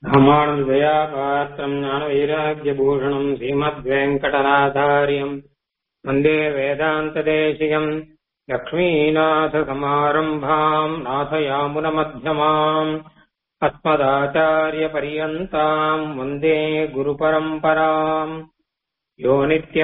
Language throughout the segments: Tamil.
ராமானுஜயா பாத்திரம் ஞானவைராக்கியபூஷணம் ஸ்ரீமத்வேங்கடநாதாரியம் வந்தே வேதாந்ததேசிகம் லக்ஷ்மீநாதசமாரம்பாம் நாதயாமுனமध्यமாம் अस्मदाचार्यपर्यन्ताम् वन्दे गुरुपरम्पराम् यो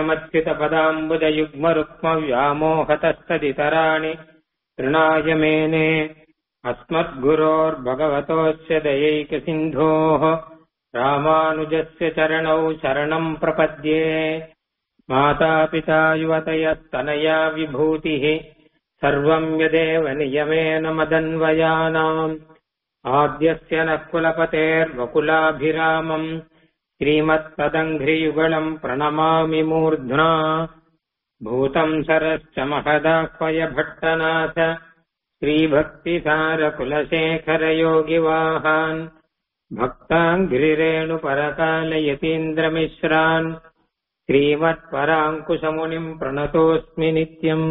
नित्यमच्युतपदाम्बुजयुग्मरुक्मव्यामोहतस्तदितराणि तृणाय मेने अस्मद्गुरोर्भगवतोऽस्य दयैकसिन्धोः रामानुजस्य चरणौ शरणम् प्रपद्ये मातापिता युवतयस्तनया विभूतिः सर्वम् यदेव नियमेन मदन्वयानाम् आद्यस्य नः कुलपतेर्वकुलाभिरामम् श्रीमत्तदङ्घ्रियुगलम् प्रणमामि मूर्ध्ना भूतम् सरश्च महदाह्वय भट्टनाथ श्रीभक्तिसारकुलशेखरयोगिवाहान् भक्ताङ्घ्रिरेणुपरकालयतीन्द्रमिश्रान् श्रीमत्पराङ्कुशमुनिम् प्रणतोऽस्मि नित्यम्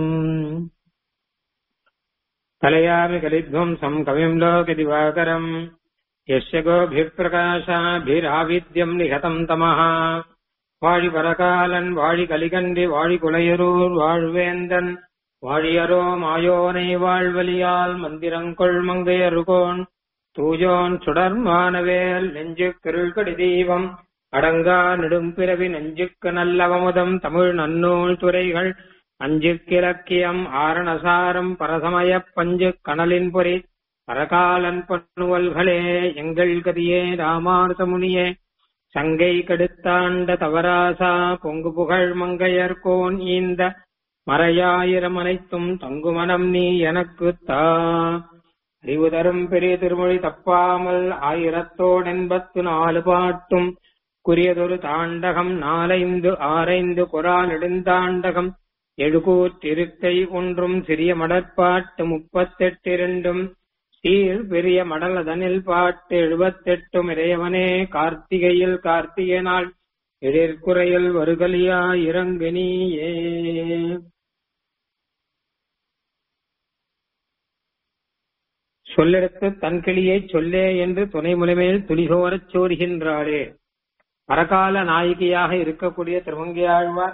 कलयामि कलिध्वंसम् कविम् लोकदिवाकरम् यस्य गोभिप्रकाशाभिराविद्यम् निहतम् तमः வாழிபரகாலன் வாழி கலிகண்டி வாழி குலையரூர் வாழ்வேந்தன் வாழியரோ மாயோனை வாழ்வலியால் மந்திரங்கொள் மங்கையருகோன் தூயோன் சுடர்மானவேல் நெஞ்சு கிருள்கடி தீபம் அடங்கா நெடும்பிறவி நெஞ்சுக்கு நல்லவமுதம் தமிழ் நன்னூல் துறைகள் அஞ்சுக்கிலக்கியம் ஆரணசாரம் பரசமய பஞ்சு கணலின் பொறி பரகாலன் பண்ணுவல்களே எங்கள் கதியே ராமானுத முனியே சங்கை கெடுத்தாண்ட தவராசா பொங்கு புகழ் மங்கையர்கோன் ஈந்த மறையாயிரம் அனைத்தும் தங்குமனம் நீ எனக்கு தா அறிவு தரும் பெரிய திருமொழி தப்பாமல் ஆயிரத்தோடு எண்பத்து நாலு பாட்டும் குறியதொரு தாண்டகம் நாலைந்து ஆரைந்து குரால் நெடுந்தாண்டகம் எழுகூற்றிருக்கை ஒன்றும் சிறிய மடற்பாட்டு முப்பத்தெட்டு இரண்டும் சீர் பெரிய மடலதனில் பாட்டு எழுபத்தெட்டும் இறையவனே கார்த்திகையில் கார்த்திகை நாள் எழிற்குறையில் வருகலியா இறங்கு நீயே சொல்லெடுத்து தன் கிளியை சொல்லே என்று துணை முலைமையில் துளிசோரச் சோறுகின்றாளே பரகால நாயகியாக இருக்கக்கூடிய திருமங்கையாழ்வார்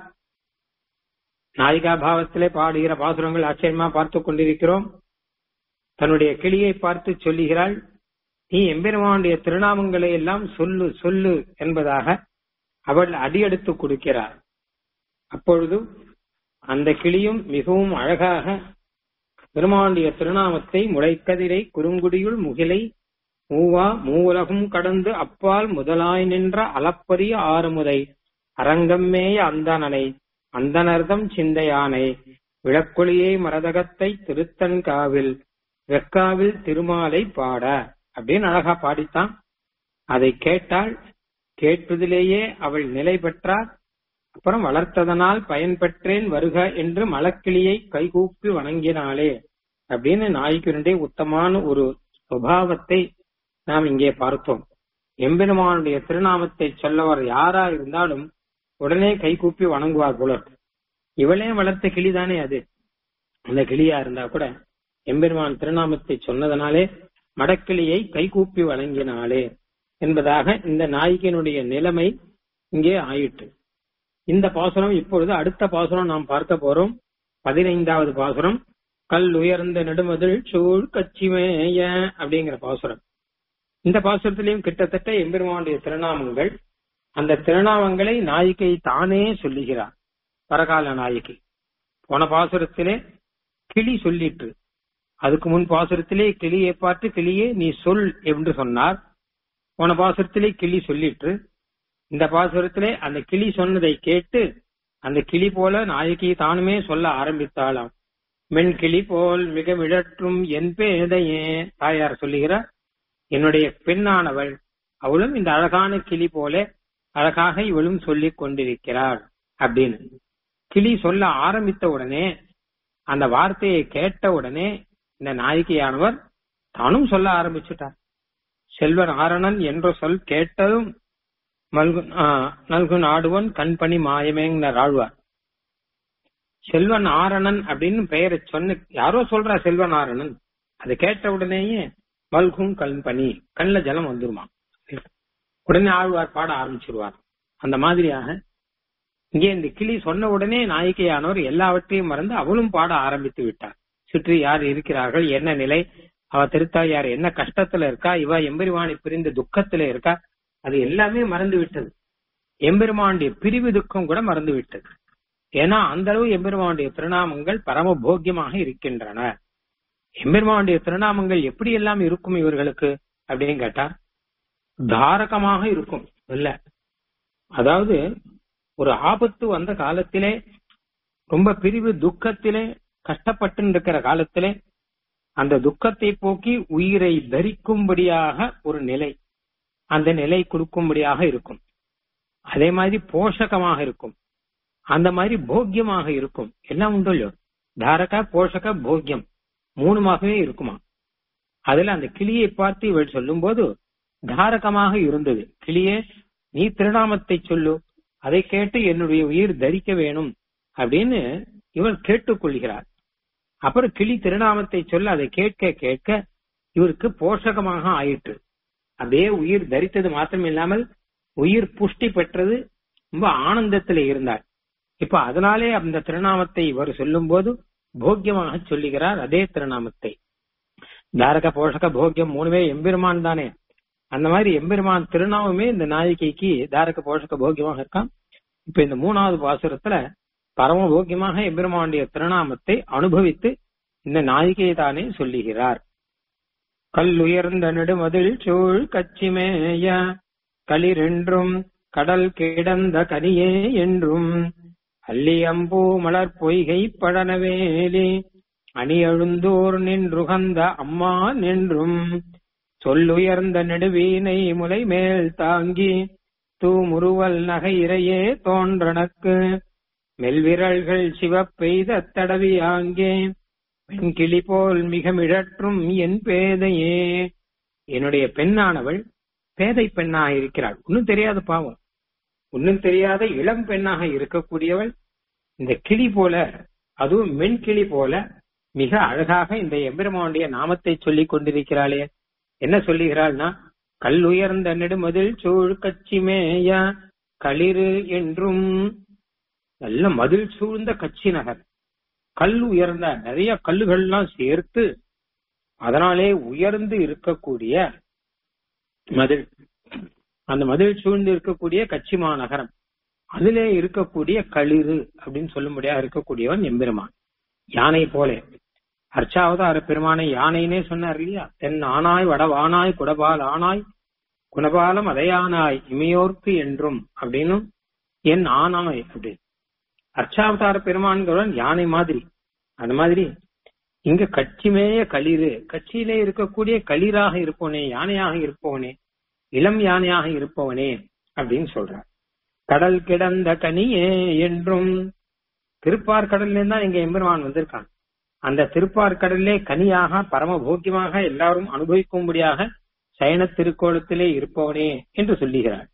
நாயிகா பாவத்திலே பாடுகிற பாசுரங்கள் ஆச்சரியமா பார்த்து கொண்டிருக்கிறோம் தன்னுடைய கிளியை பார்த்து சொல்லுகிறாள் நீ எம்பெருமானுடைய திருநாமங்களை எல்லாம் சொல்லு சொல்லு என்பதாக அவள் அடியெடுத்து கொடுக்கிறார் அப்பொழுது அந்த கிளியும் மிகவும் அழகாக பெருமானுடைய திருநாமத்தை முளைக்கதிரை குறுங்குடியுள் முகிலை மூவா மூவுலகும் கடந்து அப்பால் முதலாய் நின்ற அளப்பரிய ஆறுமுதை அரங்கம்மேய அந்தனனை அந்தனர்தம் சிந்தையானை விளக்கொளியை மரதகத்தை திருத்தன்காவில் வெக்காவில் திருமாலை பாட அப்படின்னு அழகா பாடித்தான் அதை கேட்டால் கேட்பதிலேயே அவள் நிலை பெற்றார் அப்புறம் வளர்த்ததனால் பயன் பெற்றேன் வருக என்று மலக்கிளியை கைகூப்பி வணங்கினாளே அப்படின்னு நாய்க்கினுடைய உத்தமான ஒரு சுபாவத்தை நாம் இங்கே பார்த்தோம் எம்பெருமானுடைய திருநாமத்தை சொல்லவர் யாரா இருந்தாலும் உடனே கைகூப்பி வணங்குவார் புலர் இவளே வளர்த்த கிளிதானே அது அந்த கிளியா இருந்தா கூட எம்பெருமான் திருநாமத்தை சொன்னதனாலே மடக்கிளியை கைகூப்பி வழங்கினாளே என்பதாக இந்த நாயகியினுடைய நிலைமை இங்கே ஆயிற்று இந்த பாசுரம் இப்பொழுது அடுத்த பாசுரம் நாம் பார்க்க போறோம் பதினைந்தாவது பாசுரம் கல் உயர்ந்த நெடுமதில் சூழ் கச்சிமேய அப்படிங்கிற பாசுரம் இந்த பாசுரத்திலையும் கிட்டத்தட்ட எம்பெருமானுடைய திருநாமங்கள் அந்த திருநாமங்களை நாயிகை தானே சொல்லுகிறார் பரகால நாயகி போன பாசுரத்திலே கிளி சொல்லிட்டு அதுக்கு முன் பாசுரத்திலே கிளியை பார்த்து கிளியே நீ சொல் என்று சொன்னார் போன பாசுரத்திலே கிளி சொல்லிட்டு இந்த பாசுரத்திலே அந்த கிளி சொன்னதை கேட்டு அந்த கிளி போல நாயகி தானுமே சொல்ல ஆரம்பித்தாளாம் மென் கிளி போல் மிக மிழற்றும் என் பேதையே தாயார் சொல்லுகிறார் என்னுடைய பெண்ணானவள் அவளும் இந்த அழகான கிளி போல அழகாக இவளும் சொல்லிக் கொண்டிருக்கிறாள் அப்படின்னு கிளி சொல்ல ஆரம்பித்த உடனே அந்த வார்த்தையை கேட்ட உடனே இந்த நாயகியானவர் தானும் சொல்ல ஆரம்பிச்சுட்டார் செல்வர் ஆரணன் என்ற சொல் கேட்டதும் மல்கு நல்கு நாடுவன் கண்பணி மாயமேங்கிற ஆழ்வார் செல்வன் ஆரணன் அப்படின்னு பெயரை சொன்ன யாரோ சொல்றா செல்வன் ஆரணன் அதை கேட்ட உடனேயே மல்கும் கண்பனி கண்ணுல ஜலம் வந்துருமா உடனே ஆழ்வார் பாட ஆரம்பிச்சிருவார் அந்த மாதிரியாக இங்கே இந்த கிளி சொன்ன உடனே நாயிகையானவர் எல்லாவற்றையும் மறந்து அவளும் பாட ஆரம்பித்து விட்டார் சுற்றி யார் இருக்கிறார்கள் என்ன நிலை அவ திருத்தாயார் என்ன கஷ்டத்துல இருக்கா இவ எம்பெருமானை பிரிந்த துக்கத்துல இருக்கா அது எல்லாமே மறந்து விட்டது எம்பெருமானுடைய பிரிவு துக்கம் கூட மறந்து விட்டது ஏன்னா அந்த அளவு எம்பெருமானுடைய திருநாமங்கள் பரம போக்கியமாக இருக்கின்றன எம்பெருமானுடைய திருநாமங்கள் எப்படி எல்லாம் இருக்கும் இவர்களுக்கு அப்படின்னு கேட்டா தாரகமாக இருக்கும் இல்ல அதாவது ஒரு ஆபத்து வந்த காலத்திலே ரொம்ப பிரிவு துக்கத்திலே கஷ்டப்பட்டு இருக்கிற காலத்திலே அந்த துக்கத்தை போக்கி உயிரை தரிக்கும்படியாக ஒரு நிலை அந்த நிலை கொடுக்கும்படியாக இருக்கும் அதே மாதிரி போஷகமாக இருக்கும் அந்த மாதிரி போக்கியமாக இருக்கும் எல்லாம் உண்டு இல்லையோ தாரக போஷக போக்கியம் மூணுமாகவே இருக்குமா அதுல அந்த கிளியை பார்த்து இவள் சொல்லும் போது தாரகமாக இருந்தது கிளியே நீ திருநாமத்தை சொல்லு அதை கேட்டு என்னுடைய உயிர் தரிக்க வேணும் அப்படின்னு இவள் கேட்டுக்கொள்கிறார் அப்புறம் கிளி திருநாமத்தை சொல்ல அதை கேட்க கேட்க இவருக்கு போஷகமாக ஆயிற்று அப்படியே உயிர் தரித்தது மாத்திரம் இல்லாமல் உயிர் புஷ்டி பெற்றது ரொம்ப ஆனந்தத்தில் இருந்தார் இப்ப அதனாலே அந்த திருநாமத்தை இவர் சொல்லும் போது போக்கியமாக சொல்லுகிறார் அதே திருநாமத்தை தாரக போஷக போக்கியம் மூணுமே எம்பெருமான் தானே அந்த மாதிரி எம்பெருமான் திருநாமமே இந்த நாயிகைக்கு தாரக போஷக போக்கியமாக இருக்கான் இப்ப இந்த மூணாவது பாசுரத்துல பரம போக்கியமாக எம்பெருமானுடைய திருநாமத்தை அனுபவித்து இந்த நாயிகையை தானே சொல்லுகிறார் கல்லுயர்ந்த நெடுமதில் சூழ் கச்சிமேய களிரென்றும் கடல் கிடந்த கனியே என்றும் அல்லியம்பூ மலர் பொய்கை படனவேலி அணியழுந்தோர் நின்றுகந்த அம்மா நின்றும் சொல்லுயர்ந்த நெடுவீனை முலை மேல் தாங்கி தூமுருவல் நகையிறையே தோன்றனக்கு மெல்விரல்கள் சிவப்பெய்த தடவி ஆங்கே பெண்கிளி போல் மிக மிழற்றும் என் பேதையே என்னுடைய பெண்ணானவள் பேதை பெண்ணாக இருக்கிறாள் ஒன்னும் தெரியாத பாவம் ஒன்னும் தெரியாத இளம் பெண்ணாக இருக்கக்கூடியவள் இந்த கிளி போல அதுவும் மென் கிளி போல மிக அழகாக இந்த எம்பெருமானுடைய நாமத்தை சொல்லிக் கொண்டிருக்கிறாளே என்ன சொல்லுகிறாள்னா கல் உயர்ந்த நெடுமதில் சூழ் கச்சி மேய களிறு என்றும் நல்ல மதில் சூழ்ந்த கட்சி நகர் கல் உயர்ந்த நிறைய கல்லுகள்லாம் சேர்த்து அதனாலே உயர்ந்து இருக்கக்கூடிய மதில் அந்த மதில் சூழ்ந்து இருக்கக்கூடிய கச்சிமா நகரம் அதிலே இருக்கக்கூடிய களிறு அப்படின்னு சொல்லும்படியா இருக்கக்கூடியவன் எம்பெருமான் யானை போல அர்ச்சாவதார பெருமானை யானைனே சொன்னார் இல்லையா தென் ஆனாய் வடவானாய் குடபால் ஆனாய் குணபாலம் அதையானாய் இமையோர்க்கு என்றும் அப்படின்னும் என் ஆனாய் அப்படின்னு அர்ச்சாவதார பெருமான்கிறவன் யானை மாதிரி அந்த மாதிரி இங்க கட்சிமேய களிறு கட்சியிலே இருக்கக்கூடிய களிராக இருப்பவனே யானையாக இருப்பவனே இளம் யானையாக இருப்பவனே அப்படின்னு சொல்றார் கடல் கிடந்த கனியே என்றும் திருப்பார்கடல்ல தான் இங்க எம்பெருமான் வந்திருக்கான் அந்த திருப்பார்கடலிலே கனியாக பரம போக்கியமாக எல்லாரும் அனுபவிக்கும்படியாக சயன திருக்கோலத்திலே இருப்பவனே என்று சொல்லுகிறார்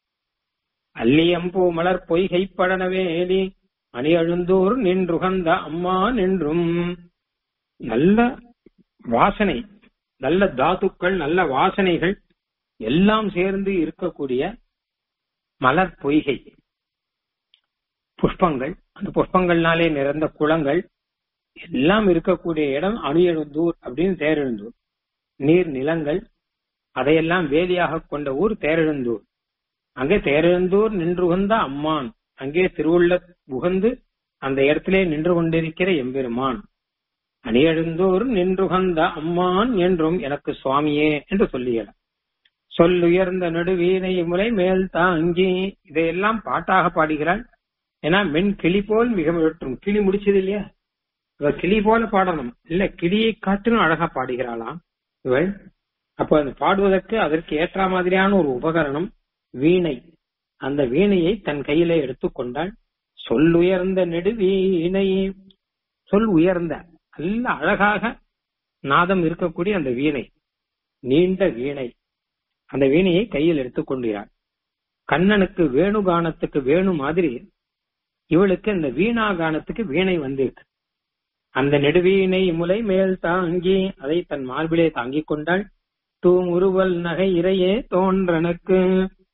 அல்லியம்பூ மலர் பொய்கை படனவேலி அணியழுந்தோர் நின்றுகந்த அம்மா நின்றும் நல்ல வாசனை நல்ல தாத்துக்கள் நல்ல வாசனைகள் எல்லாம் சேர்ந்து இருக்கக்கூடிய மலர் பொய்கை புஷ்பங்கள் அந்த புஷ்பங்கள்னாலே நிறந்த குளங்கள் எல்லாம் இருக்கக்கூடிய இடம் அணியெழுந்தூர் அப்படின்னு தேரெழுந்தூர் நீர் நிலங்கள் அதையெல்லாம் வேலியாக கொண்ட ஊர் தேரெழுந்தூர் அங்கே தேரெழுந்தூர் நின்று உகந்த அம்மான் அங்கே திருவுள்ள உகந்து அந்த இடத்திலே நின்று கொண்டிருக்கிற எம்பெருமான் அணியெழுந்தோர் நின்றுகந்த அம்மான் என்றும் எனக்கு சுவாமியே என்று சொல்லுகிறார் சொல்லுயர்ந்த நடுவீனை முறை மேல் தாங்கி இதையெல்லாம் பாட்டாக பாடுகிறாள் ஏன்னா மென் கிளி போல் மிக வெற்றும் கிளி முடிச்சது இல்லையா இவ கிளி போல பாடணும் இல்ல கிளியை காட்டிலும் அழகா பாடுகிறாளாம் இவள் அப்ப அது பாடுவதற்கு அதற்கு ஏற்ற மாதிரியான ஒரு உபகரணம் வீணை அந்த வீணையை தன் கையிலே எடுத்துக்கொண்டாள் சொல்லுயர்ந்த நெடுவீணை சொல் உயர்ந்த நல்ல அழகாக நாதம் இருக்கக்கூடிய அந்த வீணை நீண்ட வீணை அந்த வீணையை கையில் எடுத்துக்கொண்டார் கண்ணனுக்கு வேணு கானத்துக்கு வேணு மாதிரி இவளுக்கு இந்த வீணா கானத்துக்கு வீணை வந்திருக்கு அந்த நெடுவீணை முலை மேல் தாங்கி அதை தன் மார்பிலே தாங்கிக் கொண்டாள் தூமுருவல் நகை இறையே தோன்றனக்கு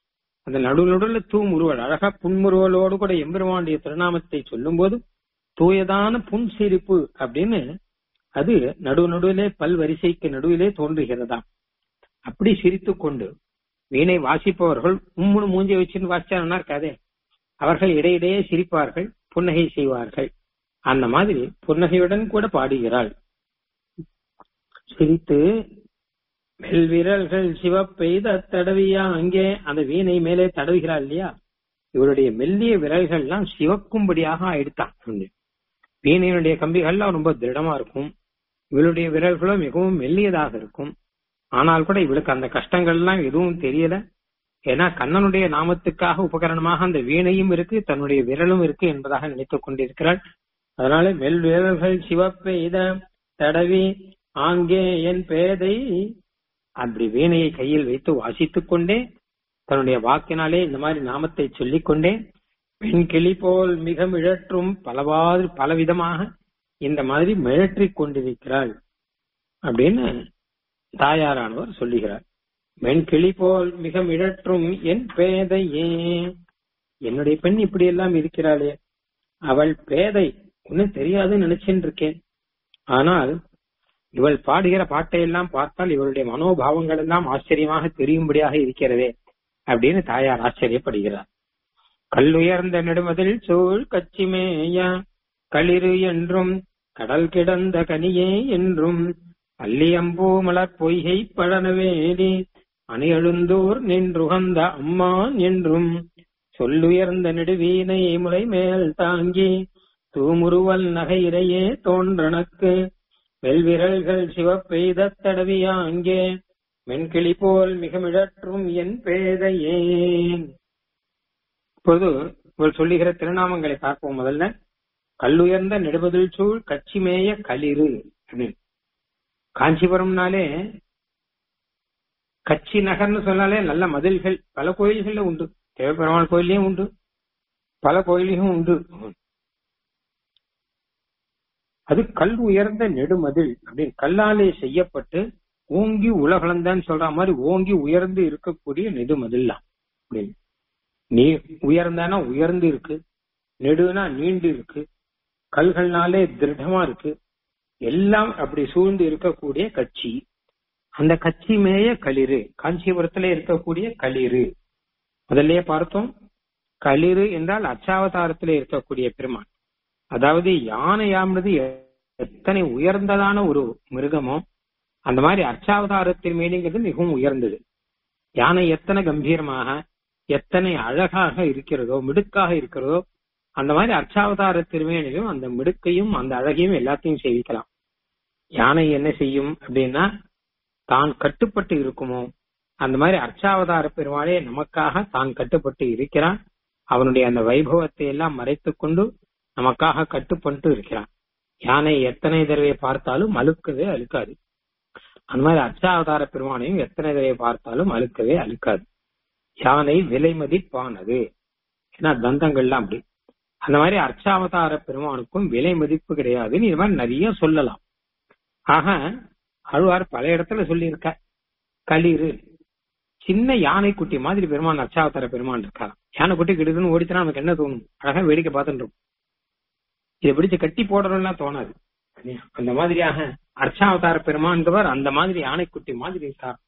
அந்த நடுவு நடுவுல தூமுருவல் அழகா புன்முறுவலோடு கூட எம்பெருமானுடைய திருநாமத்தை சொல்லும் போது தூயதான புன் சிரிப்பு அப்படின்னு அது நடுவு நடுவிலே பல் வரிசைக்கு நடுவிலே தோன்றுகிறதாம் அப்படி சிரித்து கொண்டு வீணை வாசிப்பவர்கள் உம்முன்னு மூஞ்சி வச்சுன்னு வாசிச்சா இருக்காதே அவர்கள் இடையிடையே சிரிப்பார்கள் புன்னகை செய்வார்கள் அந்த மாதிரி புன்னகையுடன் கூட பாடுகிறாள் சிரித்து மெல்விரல்கள் சிவப்பெய்த தடவியா அங்கே அந்த வீணை மேலே தடவுகிறாள் இல்லையா இவருடைய மெல்லிய விரல்கள்லாம் சிவக்கும்படியாக ஆயிடுத்தான் வீணையினுடைய கம்பிகள்லாம் ரொம்ப திருடமா இருக்கும் இவளுடைய விரல்களும் மிகவும் மெல்லியதாக இருக்கும் ஆனால் கூட இவளுக்கு அந்த கஷ்டங்கள்லாம் எதுவும் தெரியல ஏன்னா கண்ணனுடைய நாமத்துக்காக உபகரணமாக அந்த வீணையும் இருக்கு தன்னுடைய விரலும் இருக்கு என்பதாக நினைத்துக் கொண்டிருக்கிறாள் அதனால மெல் விரல்கள் சிவப்பெய்த தடவி ஆங்கே என் பேதை அப்படி வீணையை கையில் வைத்து வாசித்துக் கொண்டே தன்னுடைய வாக்கினாலே இந்த மாதிரி நாமத்தை சொல்லிக் கொண்டே பெண் கிளி போல் மிக மிழற்றும் பலவாறு பலவிதமாக இந்த மாதிரி மிழற்றிக் கொண்டிருக்கிறாள் அப்படின்னு தாயாரானவர் சொல்லுகிறார் வெண்கிளி போல் மிக மிழற்றும் என் பேதையே என்னுடைய பெண் இப்படி எல்லாம் இருக்கிறாளே அவள் பேதை ஒன்னும் தெரியாதுன்னு நினைச்சுட்டு இருக்கேன் ஆனால் இவள் பாடுகிற பாட்டை எல்லாம் பார்த்தால் இவளுடைய மனோபாவங்கள் எல்லாம் ஆச்சரியமாக தெரியும்படியாக இருக்கிறதே அப்படின்னு தாயார் ஆச்சரியப்படுகிறார் கல்லுயர்ந்த நெடுமதில் சூழ் கச்சிமேய களிறு என்றும் கடல் கிடந்த கனியே என்றும் அல்லியம்பூ மலர் பொய்கை பழனவேலி அணியழுந்தூர் நின்றுகந்த அம்மான் என்றும் சொல்லுயர்ந்த நெடுவீனை முறை மேல் தாங்கி தூமுருவல் நகையிடையே தோன்றனக்கு வெல்விரல்கள் சிவப்பெய்த தடவியா அங்கே மென்கிளி போல் மிக மிழற்றும் என் பேதையேன் இப்போது இவள் சொல்லுகிற திருநாமங்களை பார்ப்போம் முதல்ல கல்லுயர்ந்த நெடுபதில் சூழ் கச்சிமேய களிறு அப்படின்னு காஞ்சிபுரம்னாலே கட்சி நகர்னு சொன்னாலே நல்ல மதில்கள் பல கோயில்கள்ல உண்டு தேவபெருமாள் கோயிலையும் உண்டு பல கோயிலையும் உண்டு அது கல் உயர்ந்த நெடுமதில் அப்படின்னு கல்லாலே செய்யப்பட்டு ஓங்கி உலகளந்தான்னு சொல்ற மாதிரி ஓங்கி உயர்ந்து இருக்கக்கூடிய நெடுமதில்லாம் அப்படின்னு நீ உயர்ந்தானா உயர்ந்து இருக்கு நெடுனா நீண்டு இருக்கு கல்கள்னாலே திருடமா இருக்கு எல்லாம் அப்படி சூழ்ந்து இருக்கக்கூடிய கட்சி அந்த கட்சி மேய களிறு காஞ்சிபுரத்துல இருக்கக்கூடிய களிறு முதல்லயே பார்த்தோம் களிறு என்றால் அச்சாவதாரத்திலே இருக்கக்கூடிய பெருமான் அதாவது யானையானது எத்தனை உயர்ந்ததான ஒரு மிருகமோ அந்த மாதிரி அர்ச்சாவதாரத்தின் மேலிங்கிறது மிகவும் உயர்ந்தது யானை எத்தனை கம்பீரமாக எத்தனை அழகாக இருக்கிறதோ மிடுக்காக இருக்கிறதோ அந்த மாதிரி அர்ச்சாவதார திருமேனிலும் அந்த மிடுக்கையும் அந்த அழகையும் எல்லாத்தையும் சேவிக்கலாம் யானை என்ன செய்யும் அப்படின்னா தான் கட்டுப்பட்டு இருக்குமோ அந்த மாதிரி அர்ச்சாவதார பெருமாளே நமக்காக தான் கட்டுப்பட்டு இருக்கிறான் அவனுடைய அந்த வைபவத்தை எல்லாம் மறைத்துக் கொண்டு நமக்காக கட்டுப்பட்டு இருக்கிறான் யானை எத்தனை தடவை பார்த்தாலும் அழுக்கவே அழுக்காது அந்த மாதிரி அர்ச்சாவதார பெருமானையும் எத்தனை தடவை பார்த்தாலும் அழுக்கவே அழுக்காது யானை விலை மதிப்பானது ஏன்னா தந்தங்கள்லாம் அப்படி அந்த மாதிரி அர்ச்சாவதார பெருமானுக்கும் விலை மதிப்பு கிடையாதுன்னு இது மாதிரி நிறைய சொல்லலாம் ஆக அழுவார் பல இடத்துல சொல்லியிருக்க களிறு சின்ன யானை குட்டி மாதிரி பெருமான் அர்ச்சாவதார பெருமான் இருக்காராம் யானை குட்டி கிடுதுன்னு ஓடிச்சுனா நமக்கு என்ன தோணும் அழகா வேடிக்கை பார்த்துட்டு இருக்கும் இதை பிடிச்சு கட்டி போடணும்லாம் தோணாது அந்த மாதிரியாக அர்ச்சாவதார பெருமான்கிறவர் அந்த மாதிரி யானைக்குட்டி மாதிரி இருக்கார்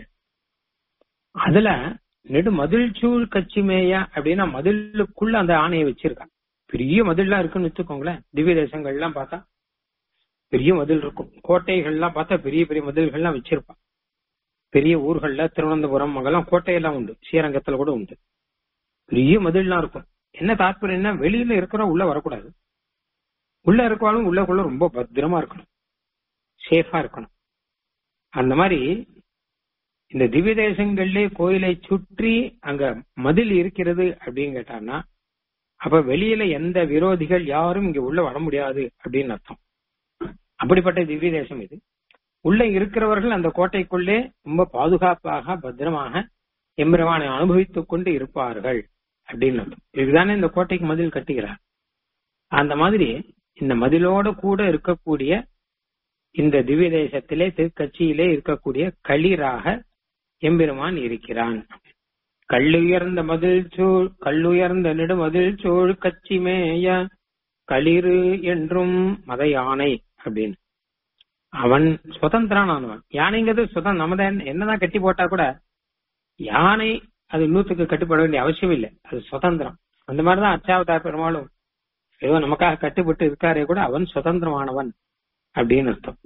அதுல நெடு மதில் சூழ் கட்சி மேயா அப்படின்னா மதிலுக்குள்ள அந்த ஆணையை வச்சிருக்கான் பெரிய மதில்லாம் இருக்குன்னு வச்சுக்கோங்களேன் திவ்ய தேசங்கள்லாம் பார்த்தா பெரிய மதில் இருக்கும் கோட்டைகள்லாம் பார்த்தா பெரிய பெரிய மதில்கள்லாம் வச்சிருப்பான் பெரிய ஊர்கள்ல திருவனந்தபுரம் அங்கெல்லாம் கோட்டையெல்லாம் உண்டு ஸ்ரீரங்கத்துல கூட உண்டு பெரிய மதில்லாம் இருக்கும் என்ன தாற்பயம்னா வெளியில இருக்கிறோம் உள்ள வரக்கூடாது உள்ள இருக்காலும் உள்ளக்குள்ள ரொம்ப பத்திரமா இருக்கணும் சேஃபா இருக்கணும் அந்த மாதிரி இந்த திவ்ய தேசங்கள்லே கோயிலை சுற்றி அங்க மதில் இருக்கிறது அப்படின்னு கேட்டான்னா அப்ப வெளியில எந்த விரோதிகள் யாரும் இங்க உள்ள வர முடியாது அப்படின்னு அர்த்தம் அப்படிப்பட்ட திவ்ய தேசம் இது உள்ள இருக்கிறவர்கள் அந்த கோட்டைக்குள்ளே ரொம்ப பாதுகாப்பாக பத்திரமாக எம்பெருமானை அனுபவித்துக் கொண்டு இருப்பார்கள் அப்படின்னு அர்த்தம் இதுதானே இந்த கோட்டைக்கு மதில் கட்டுகிறார் அந்த மாதிரி இந்த மதிலோட கூட இருக்கக்கூடிய இந்த திவ்ய தேசத்திலே திருக்கட்சியிலே இருக்கக்கூடிய களிராக எம்பெருமான் இருக்கிறான் கல்லுயர்ந்த மதில் சூழ் கல்லுயர்ந்த நெடுமதில் சூழ் கச்சிமேய களிறு என்றும் மத யானை அப்படின்னு அவன் சுதந்திரானவன் யானைங்கிறது சுதந்திரம் நம்ம தான் என்னதான் கட்டி போட்டா கூட யானை அது இன்னூத்துக்கு கட்டுப்பட வேண்டிய அவசியம் இல்லை அது சுதந்திரம் அந்த மாதிரிதான் அச்சாவதார் பெருமாளும் ஏதோ நமக்காக கட்டுப்பட்டு இருக்காரே கூட அவன் சுதந்திரமானவன் அப்படின்னு அர்த்தம்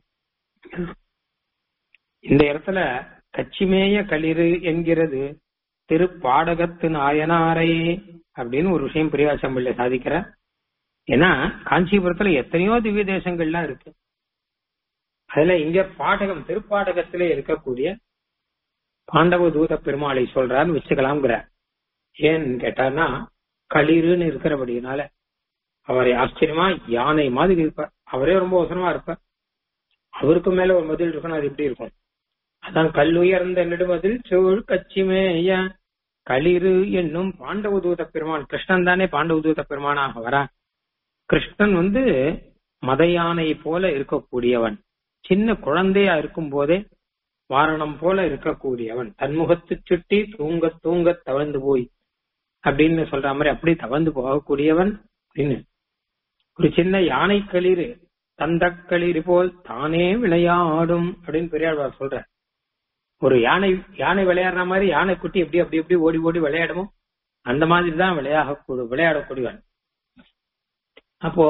இந்த இடத்துல கச்சிமேய களிறு என்கிறது திருப்பாடகத்து நாயனாரை அப்படின்னு ஒரு விஷயம் பிரியாசம்பிள்ள சாதிக்கிற ஏன்னா காஞ்சிபுரத்துல எத்தனையோ திவ்ய தேசங்கள்லாம் இருக்கு அதுல இங்க பாடகம் திருப்பாடகத்திலே இருக்கக்கூடிய பாண்டவ தூத பெருமாளை சொல்றான்னு வச்சுக்கலாம்ங்கிற ஏன்னு கேட்டான்னா களிறுன்னு இருக்கிறபடினால அவரை ஆச்சரியமா யானை மாதிரி இருப்பார் அவரே ரொம்ப அவசரமா இருப்பார் அவருக்கு மேல ஒரு மதில் இருக்கணும் அது எப்படி இருக்கும் அதான் கல்லுயர்ந்த நெடுமதில் சோழ் கச்சிமேய களிறு என்னும் பாண்டவ தூத பெருமான் கிருஷ்ணன் தானே பாண்டவ தூத பெருமானாக வரா கிருஷ்ணன் வந்து மத யானை போல இருக்கக்கூடியவன் சின்ன குழந்தையா இருக்கும் போதே வாரணம் போல இருக்கக்கூடியவன் தன்முகத்து சுட்டி தூங்க தூங்க தவழ்ந்து போய் அப்படின்னு சொல்ற மாதிரி அப்படி தவழ்ந்து போகக்கூடியவன் அப்படின்னு ஒரு சின்ன யானை களிறு தந்த களிறு போல் தானே விளையாடும் அப்படின்னு பெரியாழ்வார் சொல்ற ஒரு யானை யானை விளையாடுற மாதிரி யானை குட்டி எப்படி அப்படி எப்படி ஓடி ஓடி விளையாடுமோ அந்த மாதிரி தான் விளையாடக்கூடிய விளையாடக்கூடியவன் அப்போ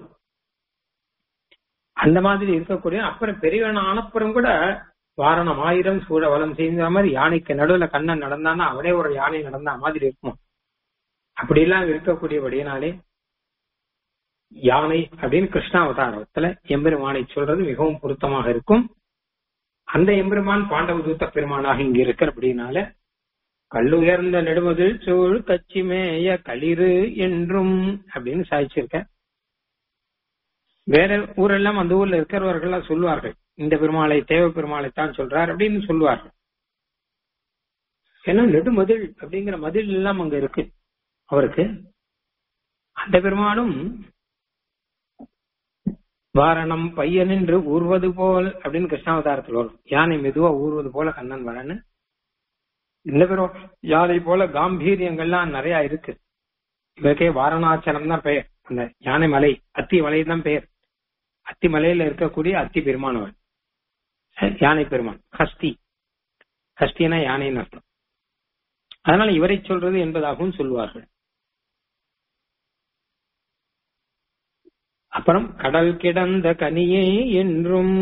அந்த மாதிரி இருக்கக்கூடிய அப்புறம் பெரியவன் ஆனப்புறம் கூட வாரணம் ஆயிரம் சூழ வளம் செய்த மாதிரி யானைக்கு நடுவுல கண்ணன் நடந்தானா அவனே ஒரு யானை நடந்தா மாதிரி இருக்கும் அப்படி எல்லாம் இருக்கக்கூடியபடியினாலே யானை அப்படின்னு கிருஷ்ணாவதாரத்துல எம்பெருமானை சொல்றது மிகவும் பொருத்தமாக இருக்கும் அந்த எம்பெருமான் பாண்டவ தூத்த பெருமானாக இங்க இருக்கிறபடினால கல்லுயர்ந்த நெடுமதில் சூழ் கச்சிமேய களிறு என்றும் அப்படின்னு சாதிச்சிருக்க வேற ஊரெல்லாம் அந்த ஊர்ல இருக்கிறவர்கள் சொல்லுவார்கள் இந்த பெருமாளை தேவ பெருமாளை தான் சொல்றார் அப்படின்னு சொல்லுவார்கள் ஏன்னா நெடுமதில் அப்படிங்கிற மதில் எல்லாம் அங்க இருக்கு அவருக்கு அந்த பெருமாளும் வாரணம் பையன் என்று ஊர்வது போல் அப்படின்னு கிருஷ்ணாவதாரத்தில் வரும் யானை மெதுவா ஊர்வது போல கண்ணன் வரன்னு இந்த பெரும் யானை போல காம்பீரியங்கள்லாம் நிறைய இருக்கு இவருக்கே வாரணாச்சலம் தான் பெயர் அந்த யானை மலை அத்தி மலை தான் பெயர் அத்தி மலையில இருக்கக்கூடிய அத்தி பெருமானவன் யானை பெருமான் ஹஸ்தி ஹஸ்தினா யானைன்னு அர்த்தம் அதனால இவரை சொல்றது என்பதாகவும் சொல்லுவார்கள் அப்புறம் கடல் கிடந்த கனியே என்றும்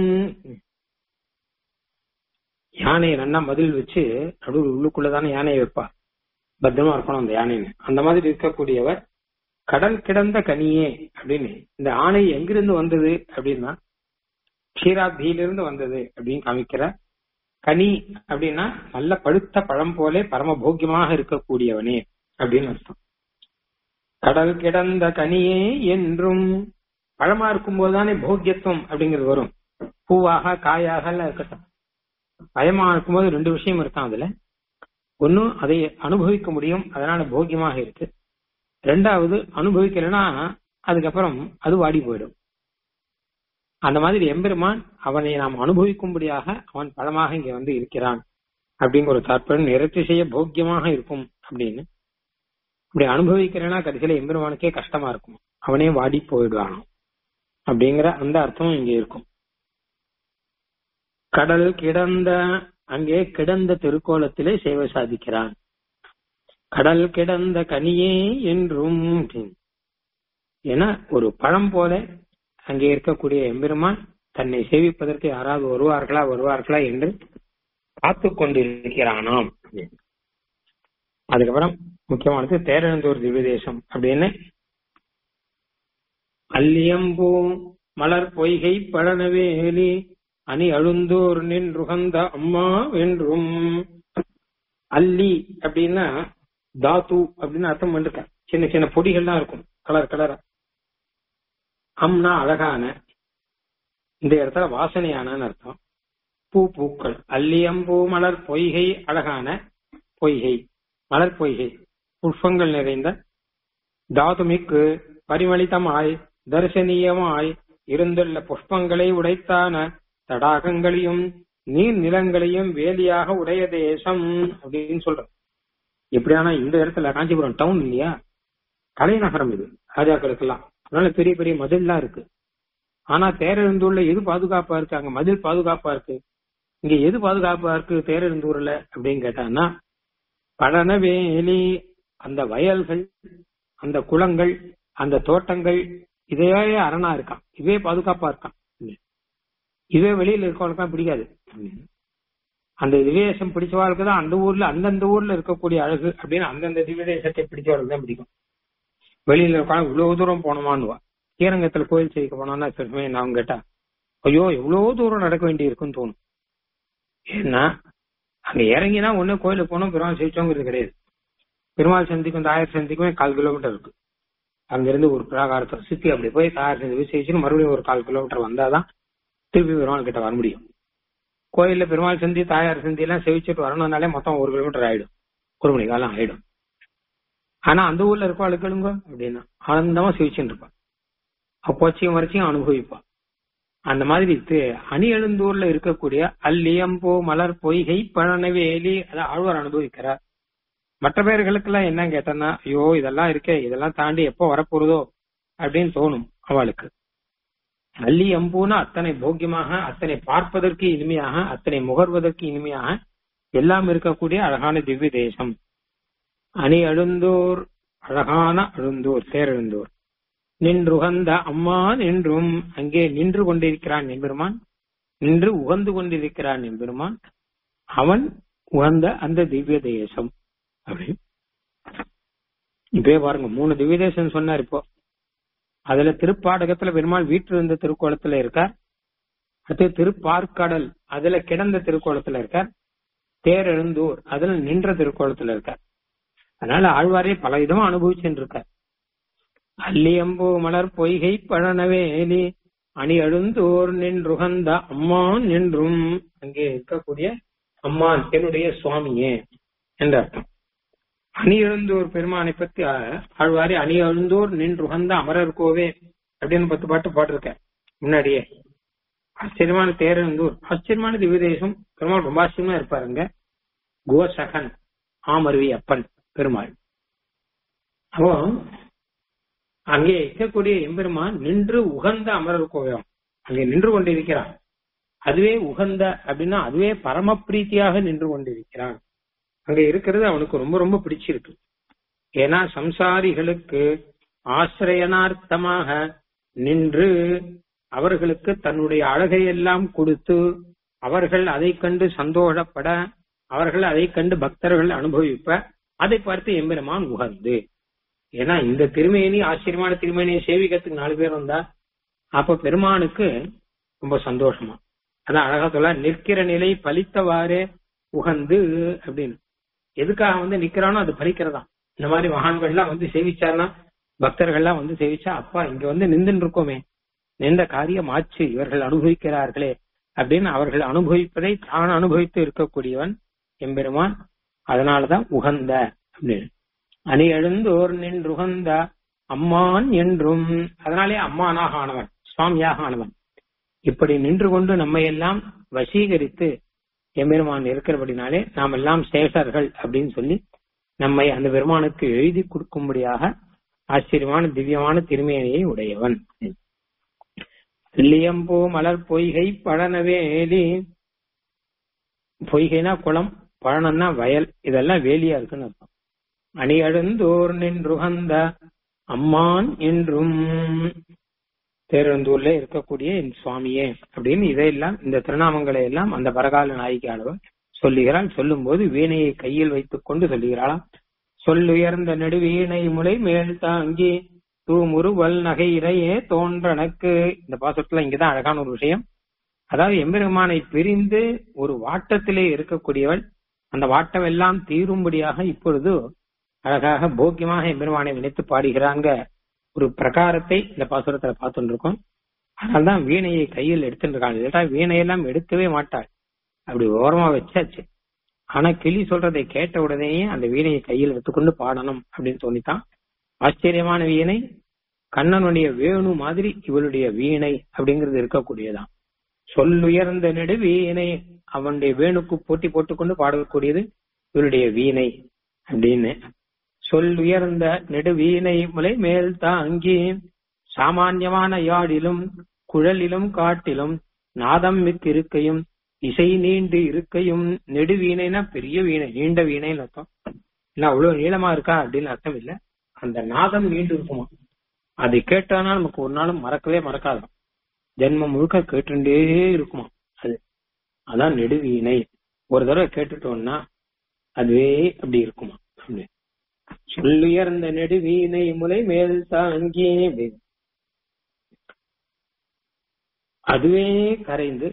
யானையை நல்லா மதில் வச்சு நடுவில் உள்ளுக்குள்ளதான யானையை வைப்பா பத்திரமா இருக்கணும் அந்த யானைன்னு அந்த மாதிரி இருக்கக்கூடியவர் கடல் கிடந்த கனியே அப்படின்னு இந்த ஆணை எங்கிருந்து வந்தது அப்படின்னா க்ஷீராப்தியிலிருந்து வந்தது அப்படின்னு காமிக்கிற கனி அப்படின்னா நல்ல பழுத்த பழம் போலே பரம போக்கியமாக இருக்கக்கூடியவனே அப்படின்னு அர்த்தம் கடல் கிடந்த கனியே என்றும் பழமா இருக்கும்போது தானே போக்கியத்துவம் அப்படிங்கிறது வரும் பூவாக காயாக எல்லாம் இருக்கட்டும் பயமா இருக்கும்போது ரெண்டு விஷயம் இருக்கான் அதுல ஒன்னும் அதை அனுபவிக்க முடியும் அதனால போக்கியமாக இருக்கு ரெண்டாவது அனுபவிக்கலைன்னா அதுக்கப்புறம் அது வாடி போயிடும் அந்த மாதிரி எம்பெருமான் அவனை நாம் அனுபவிக்கும்படியாக அவன் பழமாக இங்க வந்து இருக்கிறான் அப்படிங்கிற ஒரு தாற்பயம் நிறத்தி செய்ய போக்கியமாக இருக்கும் அப்படின்னு இப்படி அனுபவிக்கிறேன்னா கடைசியில எம்பெருமானுக்கே கஷ்டமா இருக்கும் அவனே வாடி போயிடுவானோ அப்படிங்கிற அந்த அர்த்தம் இங்க இருக்கும் கடல் கிடந்த அங்கே கிடந்த திருக்கோலத்திலே சேவை சாதிக்கிறான் கடல் கிடந்த கனியே என்றும் ஏன்னா ஒரு பழம் போல அங்கே இருக்கக்கூடிய எம்பெருமான் தன்னை சேவிப்பதற்கு யாராவது வருவார்களா வருவார்களா என்று காத்து கொண்டிருக்கிறானாம் அதுக்கப்புறம் முக்கியமானது தேரழந்தூர் திவ்ய தேசம் அப்படின்னு அல்லியம்பூ மலர் பொய்கை பழனவேலி அணி அழுந்தோர் நின்றுகந்த அம்மா என்றும் அல்லி அப்படின்னா தாத்து அப்படின்னு அர்த்தம் பண்ணிருக்க சின்ன சின்ன பொடிகள்லாம் இருக்கும் கலர் கலரா அம்னா அழகான இந்த இடத்துல வாசனையான அர்த்தம் பூ பூக்கள் அல்லியம்பூ மலர் பொய்கை அழகான பொய்கை மலர் பொய்கை புஷ்பங்கள் நிறைந்த தாதுமிக்கு பரிமளிதமாய் தரிசனீயமாய் இருந்துள்ள புஷ்பங்களை உடைத்தான தடாகங்களையும் நீர் நிலங்களையும் வேலியாக உடைய தேசம் அப்படின்னு சொல்ற எப்படியானா இந்த இடத்துல காஞ்சிபுரம் டவுன் இல்லையா தலைநகரம் இது ராஜாக்களுக்கெல்லாம் அதனால பெரிய பெரிய மதில்லாம் இருக்கு ஆனா தேரெழுந்தூர்ல எது பாதுகாப்பா இருக்கு அங்க மதில் பாதுகாப்பா இருக்கு இங்க எது பாதுகாப்பா இருக்கு தேரெழுந்தூர்ல அப்படின்னு கேட்டான்னா பழனவேலி அந்த வயல்கள் அந்த குளங்கள் அந்த தோட்டங்கள் இதே அரணா இருக்கான் இதே பாதுகாப்பா இருக்கான் இதே வெளியில இருக்கவனுக்கு பிடிக்காது அந்த திவ்யதேசம் பிடிச்சவாளுக்கு தான் அந்த ஊர்ல அந்தந்த ஊர்ல இருக்கக்கூடிய அழகு அப்படின்னு அந்தந்த திவ்யதேசத்தை பிடிச்சவர்களுக்கு தான் பிடிக்கும் வெளியில இருக்கா இவ்வளவு தூரம் போனோமான்னுவா ஸ்ரீரங்கத்துல கோயில் செய்ய போனோம்னா சிறுமே நான் கேட்டா ஐயோ எவ்வளவு தூரம் நடக்க வேண்டி இருக்குன்னு தோணும் ஏன்னா அங்க இறங்கினா ஒண்ணு கோயிலுக்கு போனோம் பெருமாள் சேவிச்சோங்கிறது கிடையாது பெருமாள் சந்திக்கும் தாயார் சந்திக்குமே கால் கிலோமீட்டர் இருக்கு அங்கிருந்து ஒரு பிராகாரத்தை சுத்தி அப்படி போய் தாயார் சந்தி போய் சேவிச்சுன்னு மறுபடியும் ஒரு கால் கிலோமீட்டர் வந்தாதான் திருப்பி பெருமாள் கிட்ட வர முடியும் கோயில்ல பெருமாள் சந்தி தாயார் சந்தி எல்லாம் செவிச்சுட்டு வரணும்னாலே மொத்தம் ஒரு கிலோமீட்டர் ஆயிடும் ஒரு மணி காலம் ஆயிடும் ஆனா அந்த ஊர்ல இருக்க அழுக்கழுங்க அப்படின்னா ஆனந்தமா செவிச்சுட்டு இருப்பான் அப்போச்சியும் வரைச்சியும் அனுபவிப்பான் அந்த மாதிரி அணி எழுந்தூர்ல இருக்கக்கூடிய அல்லியம்போ மலர் பொய்கை பழனவேலி அதை ஆழ்வார் அனுபவிக்கிறார் மற்ற பேர்களுக்கு எல்லாம் என்ன கேட்டனா ஐயோ இதெல்லாம் இருக்கே இதெல்லாம் தாண்டி எப்போ வரப்போறதோ அப்படின்னு தோணும் அவளுக்கு அல்லி அம்பூனா அத்தனை போக்கியமாக அத்தனை பார்ப்பதற்கு இனிமையாக அத்தனை முகர்வதற்கு இனிமையாக எல்லாம் இருக்கக்கூடிய அழகான திவ்ய தேசம் அணி அழுந்தோர் அழகான அழுந்தோர் தேரெழுந்தோர் நின்றுகந்த அம்மா நின்றும் அங்கே நின்று கொண்டிருக்கிறான் எம்பெருமான் நின்று உகந்து கொண்டிருக்கிறான் எம்பெருமான் அவன் உகந்த அந்த திவ்ய தேசம் அப்படி இப்பயே பாருங்க மூணு திவ்ய தேசம் சொன்னார் இப்போ அதுல திருப்பாடகத்துல பெருமாள் வீட்டில் இருந்த திருக்கோலத்துல இருக்கார் அடுத்து திருப்பார்க்கடல் அதுல கிடந்த திருக்கோலத்துல இருக்கார் தேரெழுந்தூர் அதுல நின்ற திருக்கோலத்துல இருக்கார் அதனால ஆழ்வாரே பல விதமா அனுபவிச்சுட்டு இருக்கார் அல்லியம்பூ மலர் பொய்கை பழனவேலி அணி அழுந்தோர் நின்றுகந்த அம்மான் என்றும் அங்கே இருக்கக்கூடிய அம்மான் என்னுடைய சுவாமியே என்ற அர்த்தம் அணி எழுந்தோர் பெருமானை பத்தி ஆழ்வாரி அணி எழுந்தோர் நின்றுகந்த அமரர் கோவே அப்படின்னு பத்து பாட்டு பாட்டிருக்க முன்னாடியே ஆச்சரியமான தேரெழுந்தூர் ஆச்சரியமான திவ்யதேசம் பெருமாள் ரொம்ப ஆச்சரியமா இருப்பாருங்க கோசகன் ஆமருவி அப்பன் பெருமாள் அப்போ அங்கே இருக்கக்கூடிய எம்பெருமான் நின்று உகந்த அமரர் கோயம் அங்கே நின்று கொண்டிருக்கிறான் அதுவே உகந்த அப்படின்னா அதுவே பரம பிரீத்தியாக நின்று கொண்டிருக்கிறான் அங்க இருக்கிறது அவனுக்கு ரொம்ப ரொம்ப பிடிச்சிருக்கு ஏன்னா சம்சாரிகளுக்கு ஆசிரியனார்த்தமாக நின்று அவர்களுக்கு தன்னுடைய அழகையெல்லாம் கொடுத்து அவர்கள் அதை கண்டு சந்தோஷப்பட அவர்கள் அதை கண்டு பக்தர்கள் அனுபவிப்ப அதை பார்த்து எம்பெருமான் உகந்து ஏன்னா இந்த திருமேனி ஆச்சரியமான திருமேனியை சேவிக்கிறதுக்கு நாலு பேர் வந்தா அப்ப பெருமானுக்கு ரொம்ப சந்தோஷமா அதான் அழகா சொல்ல நிற்கிற நிலை பலித்தவாறே உகந்து அப்படின்னு எதுக்காக வந்து நிக்கிறானோ அது பலிக்கிறதா இந்த மாதிரி மகான்கள்லாம் வந்து சேவிச்சார்னா பக்தர்கள்லாம் வந்து சேவிச்சா அப்பா இங்க வந்து நின்றுட்டு இருக்கோமே நின்ற காரியம் ஆச்சு இவர்கள் அனுபவிக்கிறார்களே அப்படின்னு அவர்கள் அனுபவிப்பதை தான் அனுபவித்து இருக்கக்கூடியவன் எம்பெருமான் அதனாலதான் உகந்த அப்படின்னு அணி எழுந்தோர் நின்றுகந்த அம்மான் என்றும் அதனாலே அம்மானாக ஆனவன் சுவாமியாக ஆனவன் இப்படி நின்று கொண்டு நம்மை எல்லாம் வசீகரித்து எம்பெருமான் இருக்கிறபடினாலே நாம் எல்லாம் சேஷர்கள் அப்படின்னு சொல்லி நம்மை அந்த பெருமானுக்கு எழுதி கொடுக்கும்படியாக ஆச்சரியமான திவ்யமான திருமேனியை உடையவன் இல்லியம்பூ மலர் பொய்கை பழனவேலி பொய்கைனா குளம் பழனம்னா வயல் இதெல்லாம் வேலியா இருக்குன்னு அர்த்தம் அணி அழுந்தோர் நின்றுகந்த அம்மான் என்றும் தேரந்தூர்ல இருக்கக்கூடிய என் சுவாமியே அப்படின்னு இதையெல்லாம் இந்த திருநாமங்களை எல்லாம் அந்த பரகால நாய்க்கு அளவர் சொல்லுகிறாள் சொல்லும் போது வீணையை கையில் வைத்துக் கொண்டு சொல்லுகிறாளாம் சொல்லுயர்ந்த நெடுவீணை முளை மேல் தாங்கி தூமுருவல் நகை இறையே தோன்றனக்கு இந்த பாசத்துல இங்கதான் அழகான ஒரு விஷயம் அதாவது எம்பெருமானை பிரிந்து ஒரு வாட்டத்திலே இருக்கக்கூடியவள் அந்த வாட்டம் எல்லாம் தீரும்படியாக இப்பொழுது அழகாக போக்கியமாக எம்பெருமானை நினைத்து பாடுகிறாங்க ஒரு பிரகாரத்தை இந்த பாசுரத்துல பார்த்துட்டு இருக்கோம் அதனால்தான் வீணையை கையில் எடுத்துட்டு இருக்காங்க இல்லாட்டா வீணையெல்லாம் எடுக்கவே மாட்டாள் அப்படி ஓரமா வச்சாச்சு ஆனா கிளி சொல்றதை கேட்ட உடனேயே அந்த வீணையை கையில் எடுத்துக்கொண்டு பாடணும் அப்படின்னு தோணித்தான் ஆச்சரியமான வீணை கண்ணனுடைய வேணு மாதிரி இவளுடைய வீணை அப்படிங்கிறது இருக்கக்கூடியதான் சொல்லுயர்ந்த நெடு வீணை அவனுடைய வேணுக்கு போட்டி போட்டுக்கொண்டு பாடக்கூடியது இவளுடைய வீணை அப்படின்னு சொல் உயர்ந்த நெடுவீணை முலை மேல் தாங்கி சாமான்யமான யாழிலும் குழலிலும் காட்டிலும் நாதம் மிக்கு இருக்கையும் இசை நீண்டு இருக்கையும் நெடுவீணைனா பெரிய வீணை நீண்ட வீணைன்னு அர்த்தம் இல்ல அவ்வளவு நீளமா இருக்கா அப்படின்னு அர்த்தம் இல்ல அந்த நாதம் நீண்டு இருக்குமா அதை கேட்டானா நமக்கு ஒரு நாளும் மறக்கவே மறக்காதாம் ஜென்மம் முழுக்க கேட்டுட்டே இருக்குமா அது அதான் நெடுவீணை ஒரு தடவை கேட்டுட்டோம்னா அதுவே அப்படி இருக்குமா அப்படி சொல்லுயர்ந்த நெடுவீணை முலை மேல் தாங்கி அப்படின்னு அதுவே கரைந்து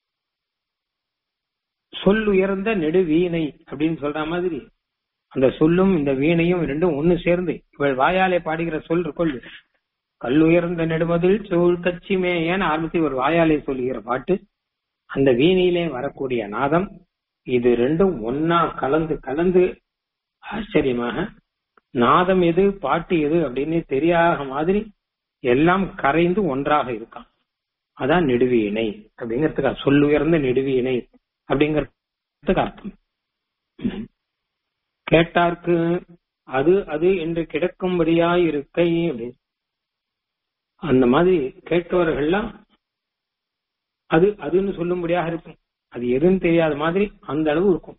சொல் உயர்ந்த நெடுவீணை அப்படின்னு சொல்ற மாதிரி அந்த சொல்லும் இந்த வீணையும் ரெண்டும் ஒண்ணு சேர்ந்து இவள் வாயாலே பாடுகிற சொல் இருக்கொள் கல்லுயர்ந்த நெடுமதில் சூழ் கச்சிமே ஏன்னு ஆரம்பித்து ஒரு வாயாலே சொல்லுகிற பாட்டு அந்த வீணையிலே வரக்கூடிய நாதம் இது ரெண்டும் ஒன்னா கலந்து கலந்து ஆச்சரியமாக நாதம் எது பாட்டு எது அப்படின்னு தெரியாத மாதிரி எல்லாம் கரைந்து ஒன்றாக இருக்கான் அதான் நெடுவீணை அப்படிங்கிறதுக்கு சொல்லுயர்ந்த நெடுவீணை அப்படிங்கிறதுக்கு அர்த்தம் கேட்டார்க்கு அது அது என்று கிடக்கும்படியாய் இருக்கை அப்படின்னு அந்த மாதிரி கேட்டவர்கள்லாம் அது அதுன்னு சொல்லும்படியாக இருக்கும் அது எதுன்னு தெரியாத மாதிரி அந்த அளவு இருக்கும்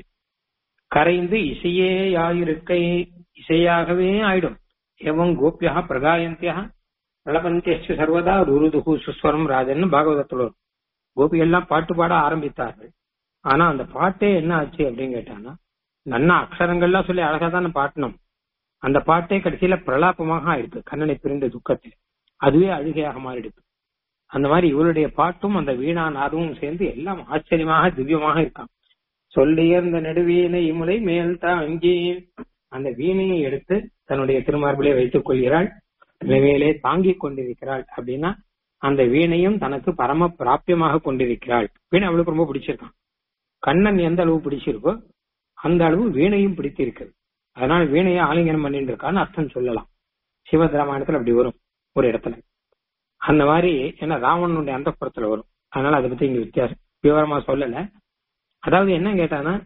கரைந்து இசையே யாயிருக்கை இசையாகவே ஆயிடும் எவம் கோபியா பிரகாயந்தியா பிரளபந்தியச்சு சர்வதா ருருதுகு சுஸ்வரம் ராஜன் பாகவதத்துல கோபி எல்லாம் பாட்டு பாட ஆரம்பித்தார்கள் ஆனா அந்த பாட்டே என்ன ஆச்சு அப்படின்னு கேட்டானா நன்னா அக்ஷரங்கள்லாம் சொல்லி அழகா தானே பாட்டணும் அந்த பாட்டே கடைசியில பிரலாபமாக ஆயிருக்கு கண்ணனை பிரிந்த துக்கத்தில் அதுவே அழுகையாக மாறிடுது அந்த மாதிரி இவருடைய பாட்டும் அந்த வீணா நாதமும் சேர்ந்து எல்லாம் ஆச்சரியமாக திவ்யமாக இருக்கான் சொல்லியர்ந்த நெடுவீணை இமுலை மேல் தாங்கி அந்த வீணையை எடுத்து தன்னுடைய திருமார்பிலே வைத்துக் கொள்கிறாள் நிலைமையிலே தாங்கிக் கொண்டிருக்கிறாள் அப்படின்னா அந்த வீணையும் தனக்கு பரம பிராபியமாக கொண்டிருக்கிறாள் வீணை அவளுக்கு ரொம்ப பிடிச்சிருக்கான் கண்ணன் எந்த அளவு பிடிச்சிருக்கோ அந்த அளவு வீணையும் பிடித்திருக்கு அதனால வீணையை ஆலிங்கனம் பண்ணிட்டு இருக்கான்னு அர்த்தம் சொல்லலாம் சிவதிராமாயணத்துல அப்படி வரும் ஒரு இடத்துல அந்த மாதிரி ஏன்னா ராவணனுடைய அந்த புறத்துல வரும் அதனால அதை பத்தி இங்க வித்தியாசம் விவரமா சொல்லல அதாவது என்ன கேட்டானா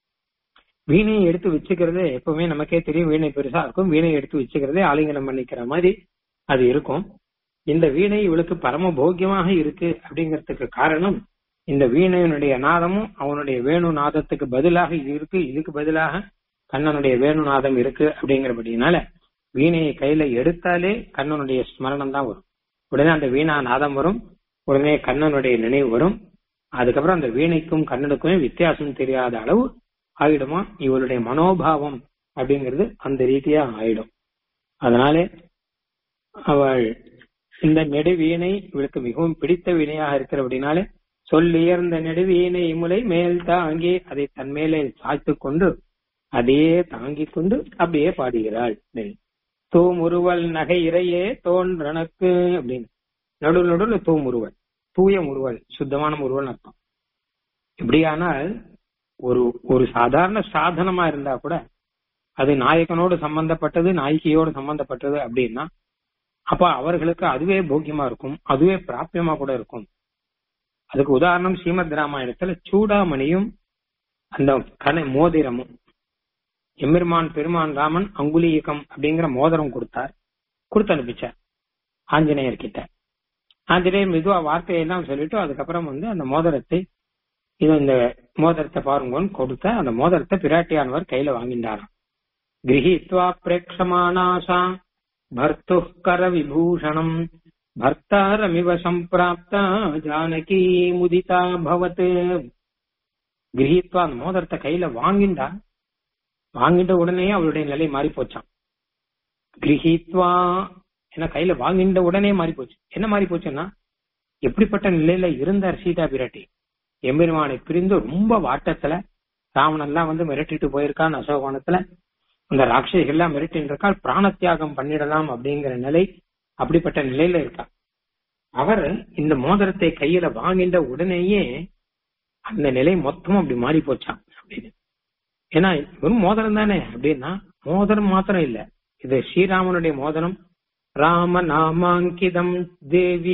வீணையை எடுத்து வச்சுக்கிறதே எப்பவுமே நமக்கே தெரியும் வீணை பெருசா இருக்கும் வீணையை எடுத்து வச்சுக்கிறதே ஆலிங்கனம் பண்ணிக்கிற மாதிரி அது இருக்கும் இந்த வீணை இவளுக்கு பரம போக்கியமாக இருக்கு அப்படிங்கிறதுக்கு காரணம் இந்த வீணையினுடைய நாதமும் அவனுடைய வேணு நாதத்துக்கு பதிலாக இது இருக்கு இதுக்கு பதிலாக கண்ணனுடைய வேணு நாதம் இருக்கு அப்படிங்கிறபடினால வீணையை கையில எடுத்தாலே கண்ணனுடைய ஸ்மரணம் தான் வரும் உடனே அந்த வீணா நாதம் வரும் உடனே கண்ணனுடைய நினைவு வரும் அதுக்கப்புறம் அந்த வீணைக்கும் கண்ணனுக்குமே வித்தியாசம் தெரியாத அளவு ஆயிடுமா இவளுடைய மனோபாவம் அப்படிங்கிறது அந்த ரீதியா ஆயிடும் அதனாலே அவள் இந்த நெடுவீணை இவளுக்கு மிகவும் பிடித்த வீணையாக இருக்கிற அப்படின்னாலே சொல்லியர்ந்த நெடுவீணை முலை மேல் தாங்கி அதை தன் மேலே சாய்த்து கொண்டு அதையே தாங்கிக் கொண்டு அப்படியே பாடுகிறாள் தூமுருவல் நகை இறையே தோன்றனக்கு அப்படின்னு நடு நடுவுல தூமுருவல் தூய முருவல் சுத்தமான முருவல் அர்த்தம் இப்படியானால் ஒரு ஒரு சாதாரண சாதனமா இருந்தா கூட அது நாயகனோடு சம்பந்தப்பட்டது நாயகியோடு சம்பந்தப்பட்டது அப்படின்னா அப்ப அவர்களுக்கு அதுவே போக்கியமா இருக்கும் அதுவே பிராபியமா கூட இருக்கும் அதுக்கு உதாரணம் ஸ்ரீமத் ராமாயணத்துல சூடாமணியும் அந்த கனை மோதிரமும் எம்பெருமான் பெருமான் ராமன் அங்குலீயக்கம் அப்படிங்கிற மோதிரம் கொடுத்தார் கொடுத்து அனுப்பிச்சார் ஆஞ்சநேயர் கிட்ட ஆஞ்சநேயர் மெதுவா வார்த்தையெல்லாம் சொல்லிட்டு அதுக்கப்புறம் வந்து அந்த மோதிரத்தை இது இந்த மோதிரத்தை பாருங்கன்னு கொடுத்த அந்த மோதிரத்தை பிராட்டியானவர் கையில வாங்கிட்டாராம் கிரகித்வா பிரேக்ஷமானாசா பர்த்து கர விபூஷணம் பர்த்தாரமிவ சம்பிராப்தா ஜானகி முதிதா பவத் கிரகித்வா அந்த மோதிரத்தை கையில வாங்கிண்டா வாங்கிட்ட உடனே அவளுடைய நிலை மாறி போச்சான் கிரகித்வா ஏன்னா கையில வாங்கிட்ட உடனே மாறி போச்சு என்ன மாறி போச்சுன்னா எப்படிப்பட்ட நிலையில இருந்தார் சீதா பிராட்டி எம்பெருமானை பிரிந்து ரொம்ப வாட்டத்துல ராவணன் எல்லாம் வந்து மிரட்டிட்டு போயிருக்கான் அசோகவனத்துல அந்த ராட்சசிகள் எல்லாம் மிரட்டின்னு இருக்கால் பிராண தியாகம் பண்ணிடலாம் அப்படிங்கிற நிலை அப்படிப்பட்ட நிலையில இருக்கா அவர் இந்த மோதிரத்தை கையில வாங்கின்ற உடனேயே அந்த நிலை மொத்தமும் அப்படி மாறி போச்சான் அப்படின்னு ஏன்னா வெறும் மோதிரம் தானே அப்படின்னா மோதிரம் மாத்திரம் இல்ல இது ஸ்ரீராமனுடைய மோதிரம் ராம நாமாங்கிதம் தேவி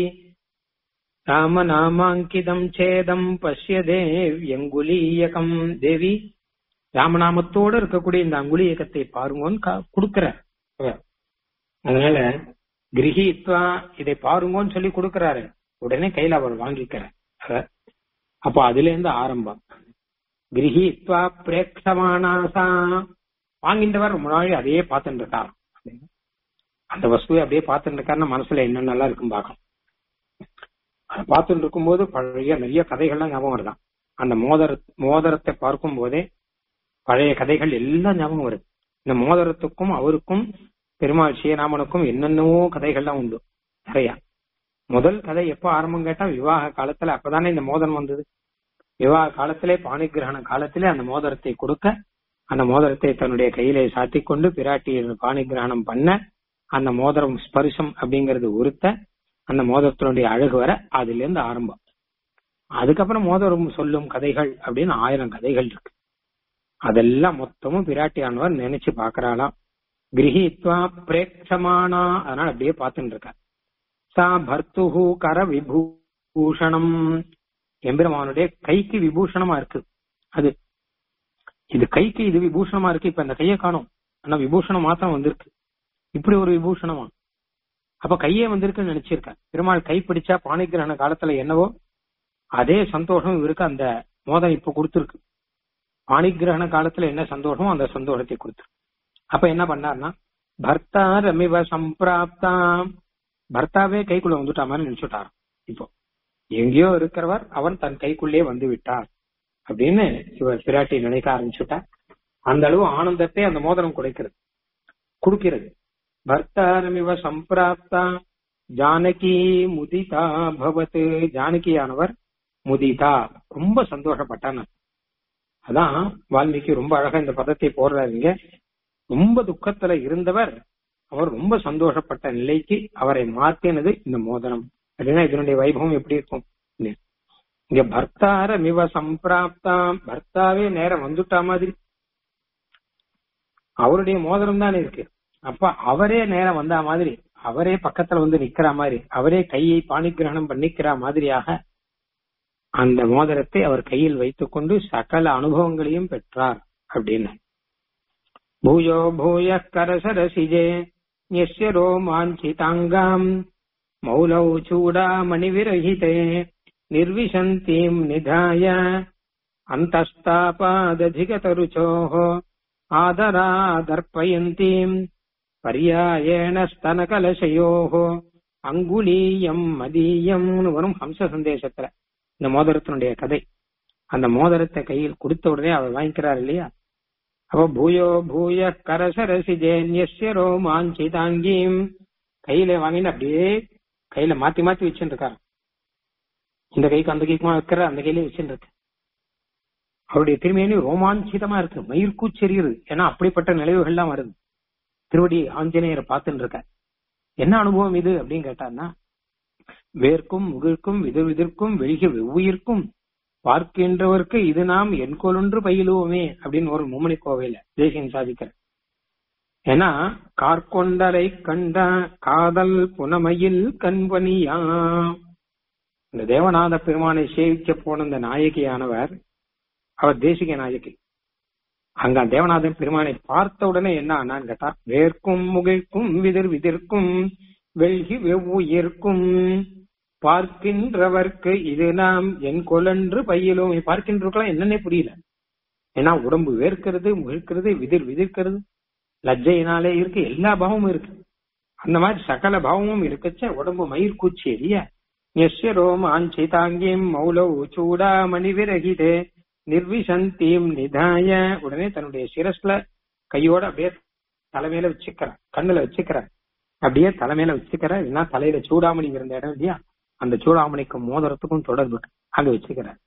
ராம நாமாங்கிதம் சேதம் பஷ்ய தேவ்யங்குலீயகம் தேவி ராமநாமத்தோட இருக்கக்கூடிய இந்த அங்குலி இயக்கத்தை பாருங்கன்னு கொடுக்கிறார் அவர் அதனால கிரகித்வா இதை பாருங்கன்னு சொல்லி கொடுக்கிறாரு உடனே கையில அவர் வாங்கிக்கிறார் அவர் அப்போ அதுல இருந்து ஆரம்பம் கிரகித்வா பிரேக்ஷமானாசா வாங்கின்றவர் முன்னாடி அதையே பார்த்துட்டு இருக்கார் அந்த வஸ்துவை அப்படியே பார்த்துட்டு இருக்காருன்னா மனசுல என்னென்னலாம் இருக்கும் பார்க்கணும் அதை பார்த்துட்டு இருக்கும்போது பழைய நிறைய கதைகள்லாம் ஞாபகம் வருதான் அந்த மோதிர மோதிரத்தை பார்க்கும் போதே பழைய கதைகள் எல்லாம் ஞாபகம் வருது இந்த மோதிரத்துக்கும் அவருக்கும் பெருமாள் ஸ்ரீராமனுக்கும் என்னென்னவோ கதைகள்லாம் உண்டு நிறையா முதல் கதை எப்போ ஆரம்பம் கேட்டா விவாக காலத்துல அப்பதானே இந்த மோதிரம் வந்தது விவாக காலத்திலே பாணிகிரகண காலத்திலே அந்த மோதிரத்தை கொடுக்க அந்த மோதிரத்தை தன்னுடைய கையிலே சாத்தி கொண்டு பிராட்டி பாணிகிரகணம் பண்ண அந்த மோதிரம் ஸ்பர்ஷம் அப்படிங்கிறது உறுத்த அந்த மோதிரத்தினுடைய அழகு வர அதுல இருந்து ஆரம்பம் அதுக்கப்புறம் மோதிரம் சொல்லும் கதைகள் அப்படின்னு ஆயிரம் கதைகள் இருக்கு அதெல்லாம் மொத்தமும் பிராட்டியானவர் நினைச்சு பாக்குறாளாம் கிரகித்வா பிரேட்சமானா அதனால அப்படியே பார்த்துட்டு இருக்க சா பர்த்துஹு கர விபூஷணம் எம்பெருமானுடைய கைக்கு விபூஷணமா இருக்கு அது இது கைக்கு இது விபூஷணமா இருக்கு இப்ப இந்த கையை காணும் ஆனா விபூஷணம் மாத்திரம் வந்திருக்கு இப்படி ஒரு விபூஷணமா அப்ப கையே வந்திருக்குன்னு நினைச்சிருக்க பெருமாள் கை பிடிச்சா பாணிகிரகண காலத்துல என்னவோ அதே சந்தோஷம் இவருக்கு அந்த மோதம் இப்ப கொடுத்துருக்கு பாணிகிரகண காலத்துல என்ன சந்தோஷமோ அந்த சந்தோஷத்தை கொடுத்துருக்கு அப்ப என்ன பண்ணார்னா பர்த்தா ரமிவ சம்பிராப்தாம் பர்த்தாவே கைக்குள்ள வந்துட்டா மாதிரி நினைச்சுட்டார் இப்போ எங்கேயோ இருக்கிறவர் அவன் தன் கைக்குள்ளே வந்து விட்டார் அப்படின்னு இவர் பிராட்டி நினைக்க ஆரம்பிச்சுட்டா அந்த அளவு ஆனந்தத்தை அந்த மோதிரம் குடைக்கிறது கொடுக்கிறது பர்த்தாரமிவ சம்பிராப்தா ஜானகி முதிதா பவத் ஜானகியானவர் முதிதா ரொம்ப சந்தோஷப்பட்டான் அதான் வால்மீகி ரொம்ப அழகா இந்த பதத்தை போடுறாருங்க ரொம்ப துக்கத்துல இருந்தவர் அவர் ரொம்ப சந்தோஷப்பட்ட நிலைக்கு அவரை மாத்தினது இந்த மோதனம் அப்படின்னா இதனுடைய வைபவம் எப்படி இருக்கும் இங்க பர்த்தார மிவ சம்பிராப்தாம் பர்த்தாவே நேரம் வந்துட்டா மாதிரி அவருடைய மோதிரம் தானே இருக்கு அப்ப அவரே நேரம் வந்தா மாதிரி அவரே பக்கத்துல வந்து நிக்கிற மாதிரி அவரே கையை பாணிகிரகணம் பண்ணிக்கிற மாதிரியாக அந்த மோதிரத்தை அவர் கையில் வைத்துக்கொண்டு சகல அனுபவங்களையும் பெற்றார் அப்படின்னு பூயோ பூய கரசரசிஜே யஸ்ய ரோமாஞ்சிதாங்காம் மௌலௌ சூடாமணி விரகிதே நிர்விசந்தீம் நிதாய அந்தஸ்தாபாததிகதருச்சோः ஆதராதர்ப்பயந்தீம் பர்யாயேண ஸ்தனகலசயோः அங்குலீயம் மதீயம்னு வரும் ஹம்ச சந்தேசத்துல இந்த மோதிரத்தினுடைய கதை அந்த மோதிரத்தை கையில் கொடுத்த உடனே அவர் வாங்கிக்கிறார் இல்லையா அப்ப பூயோ பூய கரசரசிஜேன்யஸ்ய ரோமாஞ்சிதாங்கீம் கையில வாங்கின்னு அப்படியே கையில மாத்தி மாத்தி வச்சுட்டு இருக்காரு இந்த கைக்கு அந்த கைக்குமா வைக்கிற அந்த கையில வச்சுட்டு இருக்கு அவருடைய திருமையினி ரோமாஞ்சிதமா இருக்கு மயிர்கூச்செறியுது ஏன்னா அப்படிப்பட்ட நினைவுகள்லாம் வருது திருவடி ஆஞ்சநேயரை பார்த்துட்டு இருக்க என்ன அனுபவம் இது அப்படின்னு கேட்டான்னா வேர்க்கும் முகிழ்க்கும் விதிர் விதிர்க்கும் வெளிக வெவ்வுயிர்க்கும் பார்க்கின்றவர்க்கு இது நாம் என் கொலொன்று பயிலுவோமே அப்படின்னு ஒரு மும்மணி கோவையில தேசியன் சாதிக்கிற ஏன்னா கார்கொண்டலை கண்ட காதல் புனமையில் கண்பனியா இந்த தேவநாத பெருமானை சேவிக்க போன இந்த நாயகியானவர் அவர் தேசிக நாயகி அங்க தேவநாதன் பெருமானை பார்த்த உடனே என்ன ஆனான்னு கேட்டா வேர்க்கும் முகிழ்க்கும் விதிர் விதிர்க்கும் வெள்கி வெவ்வுயிர்க்கும் பார்க்கின்றவர்க்கு இது நாம் என் கொலன்று பையிலும் பார்க்கின்றவர்களாம் என்னன்னே புரியல ஏன்னா உடம்பு வேர்க்கிறது முகிழ்க்கிறது விதிர் விதிர்க்கிறது லஜ்ஜையினாலே இருக்கு எல்லா பாவமும் இருக்கு அந்த மாதிரி சகல பாவமும் இருக்கச்ச உடம்பு மயிர் கூச்சி எரிய எஸ்ய ரோமான் சைதாங்கியம் மௌலௌ சூடா மணி விரகிதே நிர்விசந்தீம் நிதாய உடனே தன்னுடைய சிரஸ்ல கையோட அப்படியே தலைமையில வச்சுக்கிறார் கண்ணுல வச்சுக்கிறார் அப்படியே தலைமையில வச்சுக்கிறார் இல்லைன்னா தலையில சூடாமணி இருந்த இடம் இல்லையா அந்த சூடாமணிக்கும் மோதிரத்துக்கும் தொடர்பு அங்க வச்சுக்கிறார்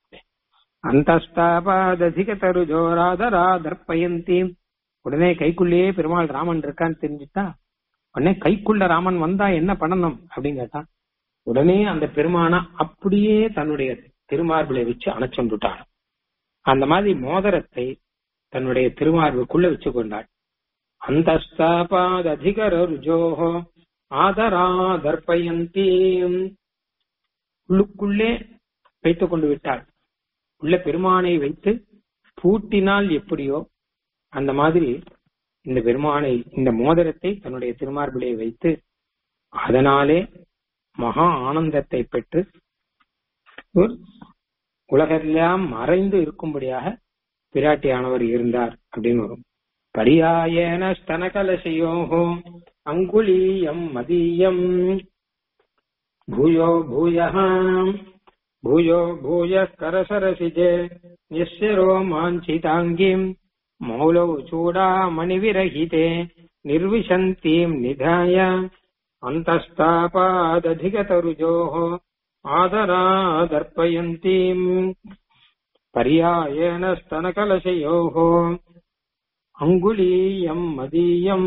அந்தஸ்தாபாததிக தருஜோராதராதர்பயந்தி உடனே கைக்குள்ளேயே பெருமாள் ராமன் இருக்கான்னு தெரிஞ்சுட்டா உடனே கைக்குள்ள ராமன் வந்தா என்ன பண்ணணும் அப்படின்னு கேட்டா உடனே அந்த பெருமானா அப்படியே தன்னுடைய திருமார்பிளை வச்சு அணைச்சொண்டுட்டார் அந்த மாதிரி மோதிரத்தை தன்னுடைய திருமார்புக்குள்ள வச்சு கொண்டாள் அந்த ருஜோஹோ ஆதராதர்பயந்தி உள்ளுக்குள்ளே வைத்துக் கொண்டு விட்டாள் உள்ள பெருமானை வைத்து பூட்டினால் எப்படியோ அந்த மாதிரி இந்த பெருமானை இந்த மோதிரத்தை தன்னுடைய திருமார்பிலே வைத்து அதனாலே மகா ஆனந்தத்தை பெற்று ஒரு உலகெல்லாம் மறைந்து இருக்கும்படியாக பிராட்டியானவர் இருந்தார் அப்படின்னு வரும் பரியாயன ஸ்தனகலசையோகோ அங்குலீயம் மதியம் பூயோ பூயः பூயோ பூய கரசரசிஜே நிஸ்ஸரோ மாஞ்சிதாங்கிம் மௌலौ चूडामणिविरहिते निर्विशन्तीम् निधाय अन्तस्तापादधिगतरुजोः आदरादर्पयन्तीम् पर्यायेन स्तनकलशयोः அங்குலீயம் மதியம்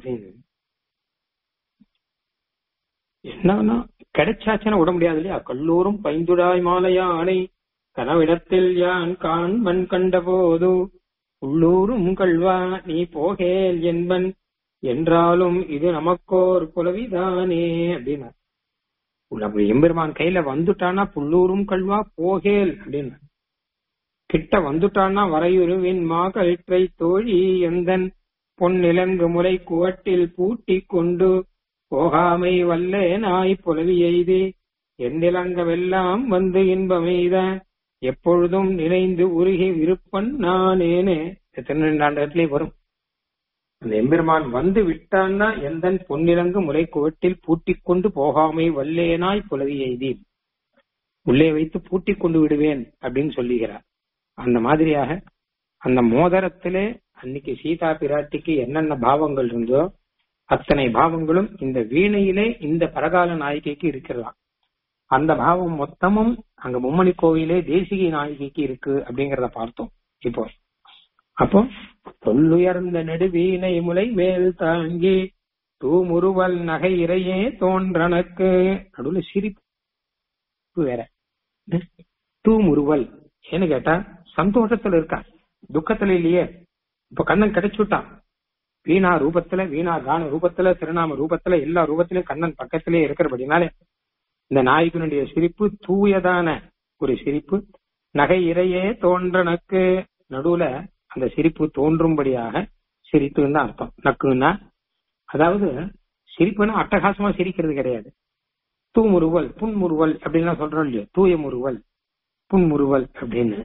என்னன்னா கிடைச்சாச்சுன்னா விட முடியாது இல்லையா கல்லூரும் பைந்துடாய் மாலையானை கனவிடத்தில் யான் காண்பன் கண்டபோது உள்ளூரும் கல்வா நீ போகேல் என்பன் என்றாலும் இது நமக்கோர் புலவிதானே அப்படின்னா உள்ள எம்பெருமான் கையில வந்துட்டானா புல்லூரும் கல்வா போகேல் அப்படின்னு கிட்ட வந்துட்டான்னா வரையுருவின் மா கயிற்றை தோழி எந்தன் பொன்னிலங்கு முறை குவட்டில் பூட்டி கொண்டு போகாமை வல்லே நாய் புலவி எய்தி எந்நிலங்கவெல்லாம் வந்து இன்பமெய்த எப்பொழுதும் நினைந்து உருகி விருப்பன் நானேனே திருநெண்டாண்டத்திலே வரும் அந்த எம்பெருமான் வந்து விட்டான்னா எந்தன் பொன்னிலங்கு முறை குவட்டில் பூட்டிக் கொண்டு போகாமை வல்லேனாய் புலவி எய்தி உள்ளே வைத்து பூட்டிக் கொண்டு விடுவேன் அப்படின்னு சொல்லுகிறார் அந்த மாதிரியாக அந்த மோதிரத்திலே அன்னைக்கு சீதா பிராட்டிக்கு என்னென்ன பாவங்கள் இருந்தோ அத்தனை பாவங்களும் இந்த வீணையிலே இந்த பரகால நாயகிக்கு இருக்கிறதாம் அந்த பாவம் மொத்தமும் அங்க மும்மணி கோவிலே தேசிகை நாயகிக்கு இருக்கு அப்படிங்கறத பார்த்தோம் இப்போ அப்போ தொல்லுயர்ந்த நெடுவீணை முலை மேல் தாங்கி தூமுருவல் நகை இறையே தோன்றனக்கு நடுவுல சிரிப்பு வேற தூமுருவல் ஏன்னு கேட்டா சந்தோஷத்துல இருக்கா துக்கத்துல இல்லையே இப்ப கண்ணன் கிடைச்சு விட்டான் வீணா ரூபத்துல வீணா கான ரூபத்துல திருநாம ரூபத்துல எல்லா ரூபத்திலயும் கண்ணன் பக்கத்திலே இருக்கிறபடினாலே இந்த நாயகனுடைய சிரிப்பு தூயதான ஒரு சிரிப்பு நகை இறையே தோன்றனக்கு நடுவுல அந்த சிரிப்பு தோன்றும்படியாக சிரித்துன்னு தான் அர்த்தம் நக்குன்னா அதாவது சிரிப்புன்னா அட்டகாசமா சிரிக்கிறது கிடையாது தூமுருவல் புன்முறுவல் அப்படின்லாம் சொல்றோம் இல்லையோ தூய முறுவல் புன்முறுவல் அப்படின்னு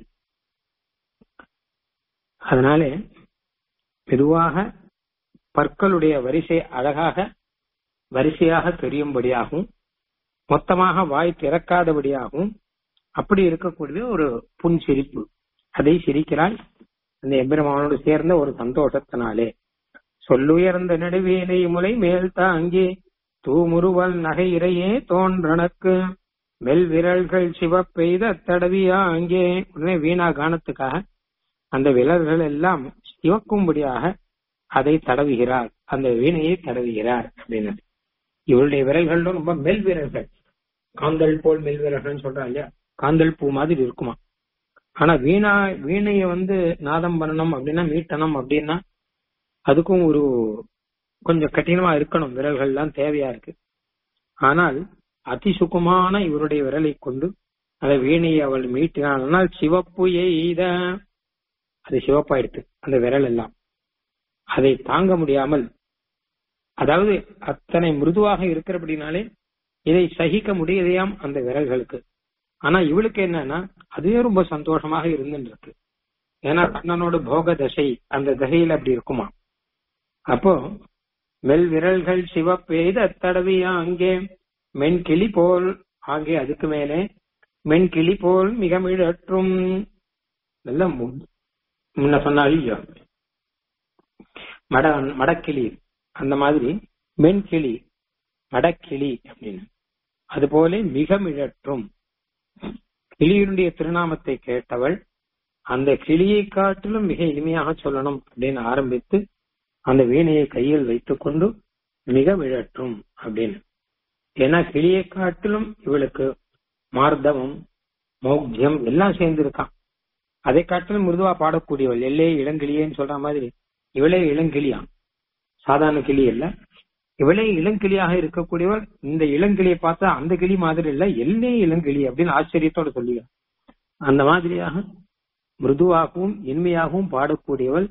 அதனால மெதுவாக பற்களுடைய வரிசை அழகாக வரிசையாக தெரியும்படியாகவும் மொத்தமாக வாய் திறக்காதபடியாகவும் அப்படி இருக்கக்கூடிய ஒரு புன் சிரிப்பு அதை சிரிக்கிறாள் அந்த எம்பெருமானோடு சேர்ந்த ஒரு சந்தோஷத்தினாலே சொல்லுயர்ந்த நடுவேலை முலை மேல் தாங்கி தூமுருவல் நகை இறையே தோன்றனக்கு மெல் விரல்கள் சிவப்பெய்த தடவியா அங்கே உடனே வீணா கானத்துக்காக அந்த விரல்கள் எல்லாம் சிவக்கும்படியாக அதை தடவுகிறார் அந்த வீணையை தடவுகிறார் அப்படின்னு இவருடைய விரல்களும் ரொம்ப மெல் விரல்கள் காந்தல் போல் மெல் விரல்கள் சொல்றாங்க இல்லையா காந்தல் பூ மாதிரி இருக்குமா ஆனா வீணா வீணைய வந்து நாதம் பண்ணணும் அப்படின்னா மீட்டணும் அப்படின்னா அதுக்கும் ஒரு கொஞ்சம் கடினமா இருக்கணும் விரல்கள் எல்லாம் தேவையா இருக்கு ஆனால் அதிசுகமான இவருடைய விரலை கொண்டு அந்த வீணையை அவள் மீட்டினாள் ஆனால் சிவப்பு எய்த அது சிவப்பாயிடுத்து அந்த விரல் எல்லாம் அதை தாங்க முடியாமல் அதாவது அத்தனை மிருதுவாக இருக்கிறபடினாலே இதை சகிக்க முடியதையாம் அந்த விரல்களுக்கு ஆனா இவளுக்கு என்னன்னா அதுவே ரொம்ப சந்தோஷமாக இருந்துட்டு இருக்கு ஏன்னா கண்ணனோட போக தசை அந்த தசையில அப்படி இருக்குமா அப்போ மெல் விரல்கள் சிவப்பெய்த தடவியா அங்கே மென்கிளி போல் ஆங்கே அதுக்கு மேலே மென்கிளி போல் மிக மிழற்றும் நல்ல முன்ன சொன்னா ஐயோ மட மடக்கிளி அந்த மாதிரி மென்கிளி மடக்கிளி அப்படின்னு அதுபோல மிக மிழற்றும் கிளியினுடைய திருநாமத்தை கேட்டவள் அந்த கிளியை காட்டிலும் மிக எளிமையாக சொல்லணும் அப்படின்னு ஆரம்பித்து அந்த வீணையை கையில் வைத்துக் கொண்டு மிக விழற்றும் அப்படின்னு ஏன்னா கிளியை காட்டிலும் இவளுக்கு மார்தவம் மௌக்தியம் எல்லாம் சேர்ந்து இருக்கான் அதை காட்டிலும் மிருதுவா பாடக்கூடியவள் எல்லே இளங்கிளியேன்னு சொல்ற மாதிரி இவளே இளங்கிளியாம் சாதாரண கிளி இல்ல இவளே இளங்கிளியாக இருக்கக்கூடியவள் இந்த இளங்கிளியை பார்த்தா அந்த கிளி மாதிரி இல்ல எல்லே இளங்கிளி அப்படின்னு ஆச்சரியத்தோட சொல்லுகிறார் அந்த மாதிரியாக மிருதுவாகவும் இன்மையாகவும் பாடக்கூடியவள்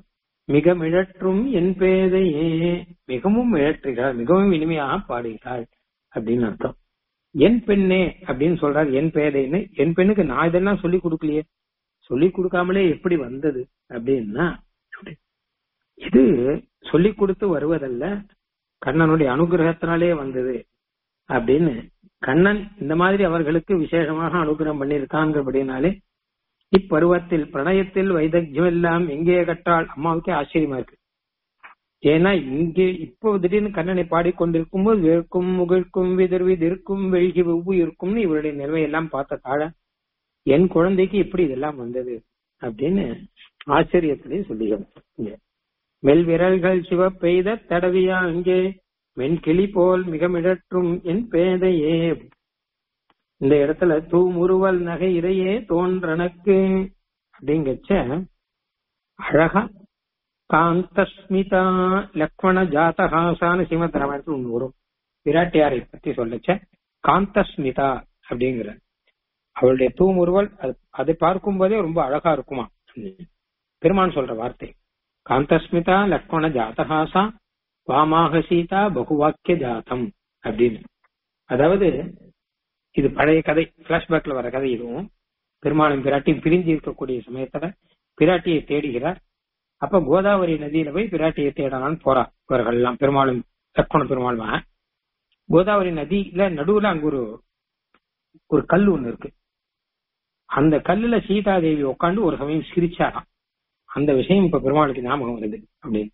மிக மிழற்றும் என் பேதையே மிகவும் மிழற்றுகிறாள் மிகவும் இனிமையாக பாடுகிறாள் அப்படின்னு அர்த்தம் என் பெண்ணே அப்படின்னு சொல்றாரு என் பேதைன்னு என் பெண்ணுக்கு நான் இதெல்லாம் சொல்லி கொடுக்கலையே சொல்லி கொடுக்காமலே எப்படி வந்தது அப்படின்னா இது சொல்லி கொடுத்து வருவதல்ல கண்ணனுடைய அனுகிரகத்தினாலே வந்தது அப்படின்னு கண்ணன் இந்த மாதிரி அவர்களுக்கு விசேஷமாக அனுகிரகம் பண்ணியிருக்காங்கிறபடினாலே இப்பருவத்தில் பிரணயத்தில் வைதக்கியம் எல்லாம் எங்கே கற்றால் அம்மாவுக்கே ஆச்சரியமா இருக்கு ஏன்னா இங்கே இப்போ திடீர்னு கண்ணனை பாடிக்கொண்டிருக்கும் போது வேர்க்கும் முகிழ்க்கும் விதிர் விதிர்க்கும் வெழ்கி வெவ்வு இருக்கும்னு இவருடைய நிலைமையெல்லாம் பார்த்த தாழ என் குழந்தைக்கு எப்படி இதெல்லாம் வந்தது அப்படின்னு ஆச்சரியத்திலே சொல்லுகிறோம் மெல் விரல்கள் சிவப்பெய்த தடவியா அங்கே மென்கிளி போல் மிக மிடற்றும் என் பேதையே இந்த இடத்துல தூமுருவல் நகை இறையே தோன்றனக்கு அப்படிங்கச்ச அழகா காந்தஸ்மிதா லக்ஷ்மண ஜாதகாசான ஸ்ரீமத் ராமாயணத்தில் ஒண்ணு வரும் விராட்டியாரை பத்தி சொல்லச்ச காந்தஸ்மிதா அப்படிங்கிற அவளுடைய தூமுருவல் அதை பார்க்கும் போதே ரொம்ப அழகா இருக்குமா பெருமான் சொல்ற வார்த்தை காந்தஸ்மிதா லக்ஷ்மண ஜாதகாசா வாமாக சீதா பகுவாக்கிய ஜாதம் அப்படின்னு அதாவது இது பழைய கதை பிளாஷ்பேக்ல வர கதை இதுவும் பெருமாளும் பிராட்டியும் பிரிஞ்சு இருக்கக்கூடிய சமயத்துல பிராட்டியை தேடுகிறார் அப்ப கோதாவரி நதியில போய் பிராட்டியை தேடலான்னு போறா இவர்கள் எல்லாம் பெருமாளும் லக்ஷ்மண பெருமாள் கோதாவரி நதியில நடுவுல அங்க ஒரு ஒரு கல் ஒண்ணு இருக்கு அந்த கல்லுல சீதாதேவி உட்காந்து ஒரு சமயம் சிரிச்சாராம் அந்த விஷயம் இப்ப பெருமாளுக்கு ஞாபகம் வருது அப்படின்னு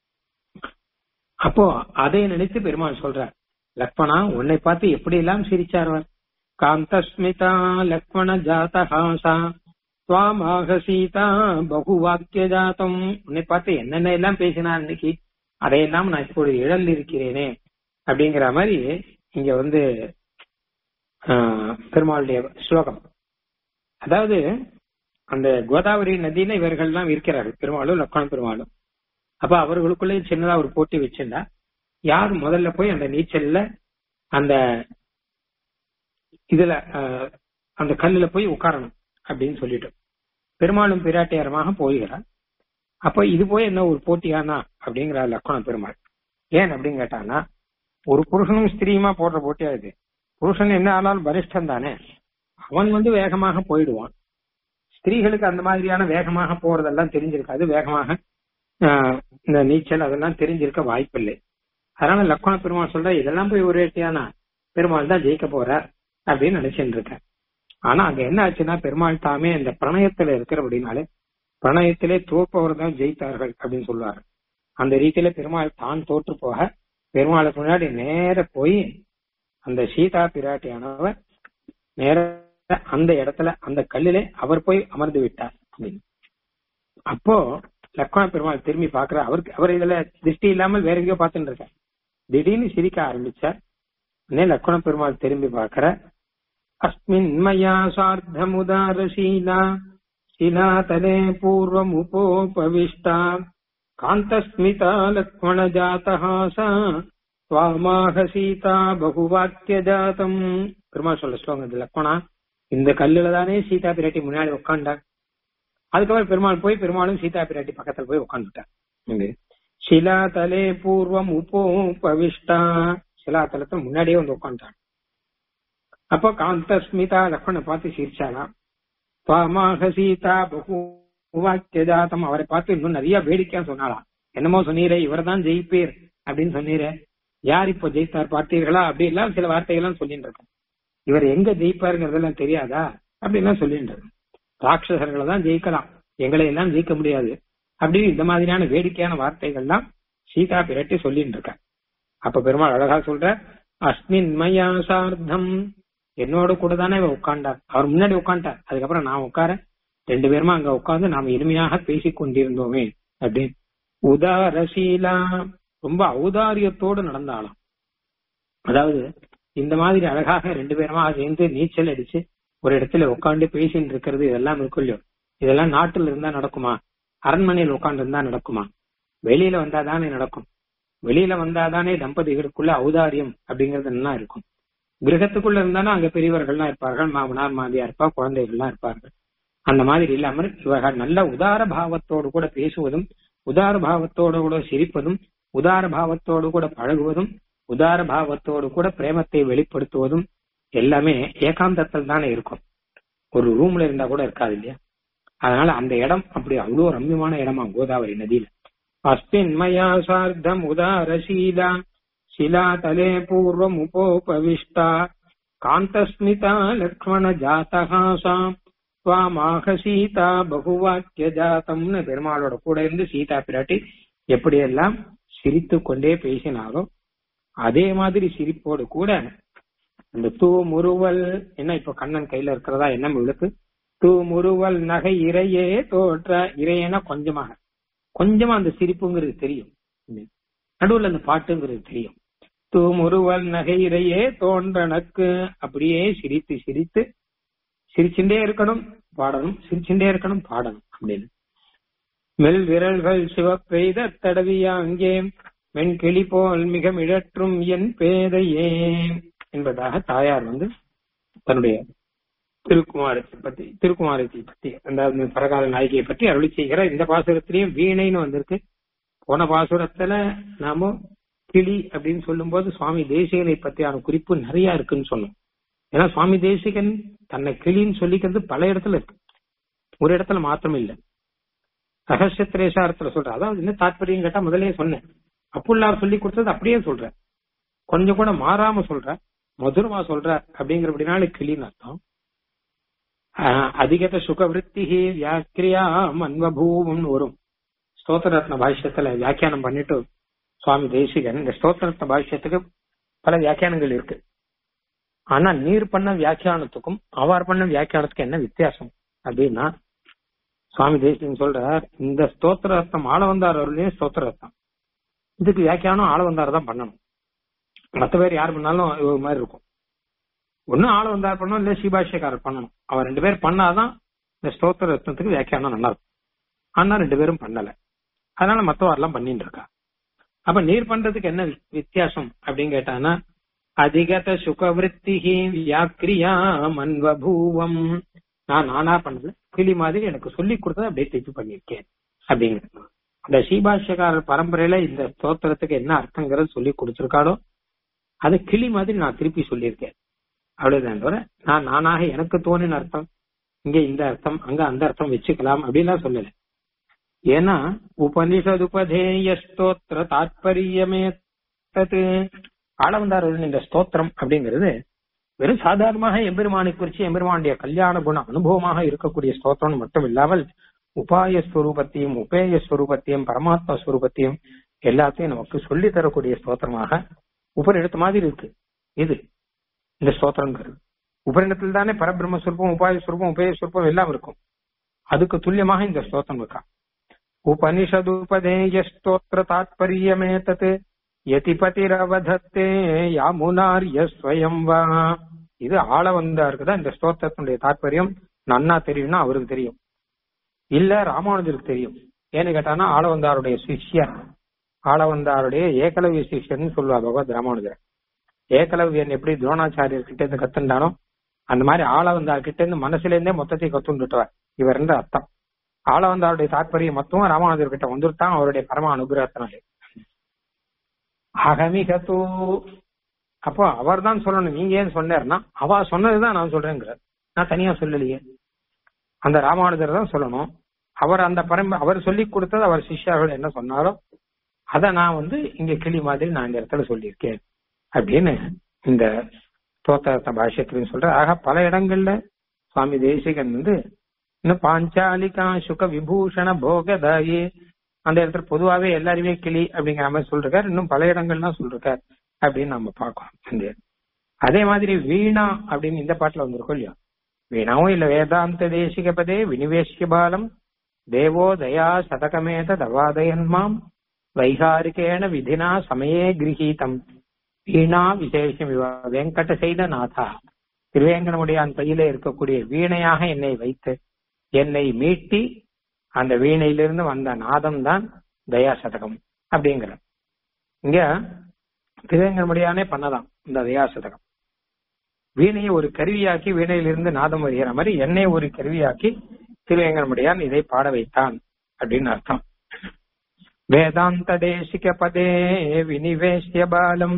அப்போ அதை நினைத்து பெருமாள் சொல்றார் லக்ஷ்மணா உன்னை பார்த்து எப்படி எல்லாம் சிரிச்சார்வர் காந்தஸ்மிதா லக்ஷ்மண ஜாதஹாசா துவாமாக சீதா பகுவாக்கிய ஜாத்தம் உன்னை பார்த்து என்னென்ன எல்லாம் பேசினார் இன்னைக்கு அதையெல்லாம் நான் இப்பொழுது இழந்திருக்கிறேனே அப்படிங்கிற மாதிரி இங்க வந்து பெருமாளுடைய ஸ்லோகம் அதாவது அந்த கோதாவரி நதியில இவர்கள் எல்லாம் இருக்கிறார்கள் பெருமாளும் லக்ஷ்மண பெருமாளும் அப்ப அவர்களுக்குள்ளே சின்னதா ஒரு போட்டி வச்சிருந்தா யார் முதல்ல போய் அந்த நீச்சல்ல அந்த இதுல அந்த கல்லுல போய் உட்காரணும் அப்படின்னு சொல்லிட்டு பெருமாளும் பிராட்டியாரமாக போகிறார் அப்ப இது போய் என்ன ஒரு போட்டியானா அப்படிங்கிற லக்ஷ்மண பெருமாள் ஏன் அப்படின்னு கேட்டானா ஒரு புருஷனும் ஸ்திரீயுமா போடுற போட்டியா இது புருஷன் என்ன ஆனாலும் பரிஷ்டம் தானே அவன் வந்து வேகமாக போயிடுவான் ஸ்திரீகளுக்கு அந்த மாதிரியான வேகமாக போறதெல்லாம் தெரிஞ்சிருக்காது வேகமாக இந்த நீச்சல் அதெல்லாம் தெரிஞ்சிருக்க வாய்ப்பில்லை அதனால லக்ஷ்மண பெருமாள் சொல்ற இதெல்லாம் போய் ஒரு ஏட்டியானா பெருமாள் தான் ஜெயிக்க போறார் அப்படின்னு நினைச்சுட்டு இருக்கேன் ஆனா அங்க என்ன ஆச்சுன்னா பெருமாள் தாமே இந்த பிரணயத்துல இருக்கிறபடினாலே பிரணயத்திலே தோற்பவர் தான் ஜெயித்தார்கள் அப்படின்னு சொல்லுவாரு அந்த ரீதியில பெருமாள் தான் தோற்று போக பெருமாளுக்கு முன்னாடி நேர போய் அந்த சீதா பிராட்டியானவர் நேர அந்த இடத்துல அந்த கல்லிலே அவர் போய் அமர்ந்து விட்டார் அப்படின்னு அப்போ லக்ஷ்மண பெருமாள் திரும்பி பாக்குற அவருக்கு அவர் இதுல திருஷ்டி இல்லாமல் வேற எங்கேயோ பார்த்துட்டு இருக்கார் திடீர்னு சிரிக்க ஆரம்பிச்சார் உடனே லக்ஷ்மண பெருமாள் திரும்பி பாக்குற அஸ்மின் மயா சார்த்தமுதாரசீலா शिलातले पूर्वमुपोपविष्टा कान्तस्मिता लक्ष्मणजातः सा त्वामाह சீதா பகுவாக்கியஜாதம் பெருமாள் சொல்ல ஸ்லோகம் இது லக்ஷ்மணா இந்த கல்லுல தானே சீதா பிராட்டி முன்னாடி உட்காண்டார் அதுக்கப்புறம் பெருமாள் போய் பெருமாளும் சீதா பிராட்டி பக்கத்துல போய் உட்காந்துட்டார் சிலாதலே பூர்வம் உபோபவிஷ்டா சிலாத்தலத்துல முன்னாடியே வந்து உட்காந்துட்டான் அப்போ காந்தஸ்மிதா லக்ஷ்மணை பார்த்து சிரிச்சாலாம் பாமாக சீதா பகு வாக்கியஜாத்தம் அவரை பார்த்து இன்னும் நிறைய வேடிக்கையா சொன்னாலாம் என்னமோ சொன்னீரே இவர் தான் ஜெயிப்பீர் அப்படின்னு சொன்னீரே யார் இப்போ ஜெயித்தார் பார்த்தீர்களா அப்படி எல்லாம் சில வார்த்தைகள்லாம் சொல்லிட்டு இருக்கேன் இவர் எங்க ஜெயிப்பாருங்கிறதெல்லாம் தெரியாதா அப்படின்லாம் சொல்லிட்டு இருக்கேன் ராட்சசர்களை தான் ஜெயிக்கலாம் எங்களை எல்லாம் ஜெயிக்க முடியாது அப்படின்னு இந்த மாதிரியான வேடிக்கையான வார்த்தைகள்லாம் சீதா பிரட்டி சொல்லிட்டு இருக்க அப்ப பெருமாள் அழகா சொல்ற அஸ்மின் மயா சார்த்தம் என்னோட கூட தானே இவ உட்காண்டார் அவர் முன்னாடி உட்காண்டார் அதுக்கப்புறம் நான் உட்கார ரெண்டு பேருமா அங்க உட்கார்ந்து நாம இனிமையாக பேசிக் கொண்டிருந்தோமே அப்படின்னு உதாரசீலா ரொம்ப ஔதாரியத்தோடு நடந்தாலும் அதாவது இந்த மாதிரி அழகாக ரெண்டு பேருமா சேர்ந்து நீச்சல் அடிச்சு ஒரு இடத்துல உட்காந்து பேசிட்டு இருக்கிறது இதெல்லாம் இருக்கும் இல்லையோ இதெல்லாம் நாட்டுல இருந்தா நடக்குமா அரண்மனையில் உட்காந்து இருந்தா நடக்குமா வெளியில வந்தாதானே நடக்கும் வெளியில வந்தாதானே தம்பதிகளுக்குள்ள ஔதாரியம் அப்படிங்கறது என்ன இருக்கும் கிரகத்துக்குள்ள இருந்தாலும் அங்க பெரியவர்கள்லாம் இருப்பார்கள் மாமனார் மாமியா இருப்பா குழந்தைகள்லாம் இருப்பார்கள் அந்த மாதிரி இல்லாமல் இவர்கள் நல்ல உதார பாவத்தோடு கூட பேசுவதும் உதார பாவத்தோடு கூட சிரிப்பதும் உதார பாவத்தோடு கூட பழகுவதும் உதார பாவத்தோடு கூட பிரேமத்தை வெளிப்படுத்துவதும் எல்லாமே ஏகாந்தத்தில் தானே இருக்கும் ஒரு ரூம்ல இருந்தா கூட இருக்காது இல்லையா அதனால அந்த இடம் அப்படி அவ்வளவு ரம்யமான இடமா கோதாவரி நதியில அஸ்மின் மயா சார்த்தம் உதாரசீலா शिलातले पूर्वमुपोपविष्टा कान्तस्मिता लक्ष्मण जातः सा त्वाமாக சீதா பகுவாக்கிய ஜாத்தம்னு பெருமாளோட கூட இருந்து சீதா பிராட்டி எப்படியெல்லாம் சிரித்து கொண்டே பேசினாரோ அதே மாதிரி சிரிப்போடு கூட அந்த தூ முறுவல் என்ன இப்ப கண்ணன் கையில இருக்கிறதா என்ன இவளுக்கு தூ முறுவல் நகை இறையே தோற்ற இறையனா கொஞ்சமாக கொஞ்சமா அந்த சிரிப்புங்கிறது தெரியும் நடுவுல அந்த பாட்டுங்கிறது தெரியும் தூமுருவல் நகையிறையே தோன்றனக்கு அப்படியே சிரித்து சிரித்து சிரிச்சுட்டே இருக்கணும் பாடணும் சிரிச்சுட்டே இருக்கணும் பாடணும் அப்படின்னு மெல் விரல்கள் சிவப்பெய்த தடவிய அங்கே மென்கிளி போல் மிக மிழற்றும் என் பேதையே என்பதாக தாயார் வந்து தன்னுடைய திருக்குமாரத்தை பத்தி திருக்குமாரத்தை பத்தி அந்த பரகால நாயகியை பற்றி அருளி செய்கிற இந்த பாசுரத்திலையும் வீணைன்னு வந்திருக்கு போன பாசுரத்துல நாம கிளி அப்படின்னு சொல்லும் போது சுவாமி தேசிகனை பத்தியான குறிப்பு நிறைய இருக்குன்னு சொன்னோம் ஏன்னா சுவாமி தேசிகன் தன்னை கிளின்னு சொல்லிக்கிறது பல இடத்துல இருக்கு ஒரு இடத்துல மாத்திரம் இல்ல ரகசியத்திரேசாரத்துல சொல்ற அதாவது என்ன தாற்பயம் கேட்டா முதலே சொன்னேன் அப்புள்ளார் சொல்லி கொடுத்தது அப்படியே சொல்ற கொஞ்சம் கூட மாறாம சொல்ற மதுரமா சொல்ற அப்படிங்கிறபடினால கிளின்னு அர்த்தம் அதிகத சுகவிருத்தி வியாக்கிரியா மன்வபூவம்னு வரும் ஸ்தோத்திரத்ன பாஷ்யத்துல வியாக்கியானம் பண்ணிட்டு சுவாமி தேசிகன் இந்த ஸ்தோத்திரத்ன பாஷ்யத்துக்கு பல வியாக்கியானங்கள் இருக்கு ஆனா நீர் பண்ண வியாக்கியானத்துக்கும் அவர் பண்ண வியாக்கியானத்துக்கும் என்ன வித்தியாசம் அப்படின்னா சுவாமி தேசிகன் சொல்றார் இந்த ஸ்தோத்திர ரத்னம் ஆளவந்தார் அவர்களே ஸ்தோத்திர ரத்னம் இதுக்கு வியாக்கியானம் ஆளவந்தார் தான் பண்ணணும் மத்த பேர் யார் பண்ணாலும் ஒரு மாதிரி இருக்கும் ஒண்ணு ஆளவந்தார் பண்ணணும் இல்ல ஸ்ரீபாஷ்யக்காரர் பண்ணணும் அவர் ரெண்டு பேர் பண்ணாதான் இந்த ஸ்தோத்திர ரத்னத்துக்கு வியாக்கியானம் நல்லா இருக்கும் ஆனா ரெண்டு பேரும் பண்ணல அதனால மத்தவாரெல்லாம் பண்ணிட்டு இருக்கா அப்ப நீர் பண்றதுக்கு என்ன வித்தியாசம் அப்படின்னு கேட்டானா அதிகத சுகவிருத்தி வியாக்கிரியா மன்வபூவம் நான் நானா பண்ணல கிளி மாதிரி எனக்கு சொல்லி கொடுத்ததை அப்படியே திருப்பி பண்ணிருக்கேன் அப்படிங்கிறது அந்த ஸ்ரீபாஷ்யக்காரர் பரம்பரையில இந்த ஸ்தோத்திரத்துக்கு என்ன அர்த்தங்கிறது சொல்லி கொடுத்திருக்காளோ அது கிளி மாதிரி நான் திருப்பி சொல்லியிருக்கேன் அவ்வளவுதான் தவிர நான் நானாக எனக்கு தோணின அர்த்தம் இங்க இந்த அர்த்தம் அங்க அந்த அர்த்தம் வச்சுக்கலாம் அப்படின்லாம் சொல்லல ஏன்னா உபனிஷதுபதேய ஸ்தோத்திர தாற்பயமே தத்து ஆளவந்தார் இந்த ஸ்தோத்திரம் அப்படிங்கிறது வெறும் சாதாரணமாக எம்பெருமானை குறிச்சு எம்பெருமானுடைய கல்யாண குண அனுபவமாக இருக்கக்கூடிய ஸ்தோத்திரம் மட்டும் இல்லாமல் உபாய ஸ்வரூபத்தையும் உபேய ஸ்வரூபத்தையும் பரமாத்மா ஸ்வரூபத்தையும் எல்லாத்தையும் நமக்கு சொல்லி தரக்கூடிய ஸ்தோத்திரமாக உபரிடத்து மாதிரி இருக்கு இது இந்த ஸ்தோத்திரங்கிறது உபரிடத்தில் தானே பரபிரம்மஸ்வரூபம் உபாய ஸ்வரூபம் உபேய ஸ்வரூபம் எல்லாம் இருக்கும் அதுக்கு துல்லியமாக இந்த ஸ்தோத்திரம் இருக்கா உபனிஷதுபதேய ஸ்தோத்திர தாத்பரியமே தத் யதிபதிரவதத்தே யாமுனாரிய ஸ்வயம் வா இது ஆள வந்தா இருக்குதா இந்த ஸ்தோத்திரத்தினுடைய தாற்பயம் நன்னா தெரியும்னா அவருக்கு தெரியும் இல்ல ராமானுஜருக்கு தெரியும் ஏன்னு கேட்டானா ஆளவந்தாருடைய சிஷ்யர் ஆளவந்தாருடைய ஏகலவிய சிஷ்யர்னு சொல்லுவா பகவத் ராமானுஜர் ஏகலவியன் எப்படி துரோணாச்சாரியர் கிட்ட இருந்து கத்துண்டானோ அந்த மாதிரி ஆளவந்தார் கிட்ட இருந்து மனசுல இருந்தே மொத்தத்தை கத்துண்டுட்டுவார் இவர் இருந்து அர்த்தம் ஆளவந்தாருடைய தாற்பயம் மொத்தமும் ராமானுஜர் கிட்ட வந்துட்டான் அவருடைய பரம அனுகிரகத்தினாலே அகமிகத்தோ அப்போ அவர் தான் சொல்லணும் நீங்க ஏன் சொன்னார்னா அவ சொன்னதுதான் நான் சொல்றேங்கிறார் நான் தனியா சொல்லலையே அந்த ராமானுஜர் தான் சொல்லணும் அவர் அந்த பரம்ப அவர் சொல்லி கொடுத்தது அவர் சிஷ்யர்கள் என்ன சொன்னாரோ அதை நான் வந்து இங்க கிளி மாதிரி நான் இந்த இடத்துல சொல்லியிருக்கேன் அப்படின்னு இந்த தோத்த பாஷ்யத்திலையும் சொல்ற ஆக பல இடங்கள்ல சுவாமி தேசிகன் வந்து இன்னும் பாஞ்சாலிகா சுக விபூஷண போகதாயி அந்த இடத்துல பொதுவாவே எல்லாருமே கிளி அப்படிங்கிற மாதிரி சொல்றாரு இன்னும் பல இடங்கள்லாம் சொல்றாரு அப்படின்னு நம்ம பார்க்கணும் அதே மாதிரி வீணா அப்படின்னு இந்த பாட்டுல வந்திருக்கோம் இல்லையா வீணாவும் இல்ல வேதாந்த தேசிக பதே வினிவேஷ்ய பாலம் தேவோ தயா சதகமேத தவாதயன்மாம் வைகாரிகேண விதினா சமயே கிரகீதம் வீணா விசேஷம் வெங்கட செய்த நாதா திருவேங்கடமுடியான் கையிலே இருக்கக்கூடிய வீணையாக என்னை வைத்து என்னை மீட்டி அந்த வீணையிலிருந்து வந்த நாதம் தான் தயா சதகம் அப்படிங்கிற இங்க திருவேங்கடமுடியானே பண்ணலாம் இந்த தயா சதகம் வீணையை ஒரு கருவியாக்கி வீணையிலிருந்து நாதம் வருகிற மாதிரி என்னை ஒரு கருவியாக்கி திருவேங்கடமுடியான் இதை பாட வைத்தான் அப்படின்னு அர்த்தம் வேதாந்த தேசிக பதே வினிவேஷ்ய பாலம்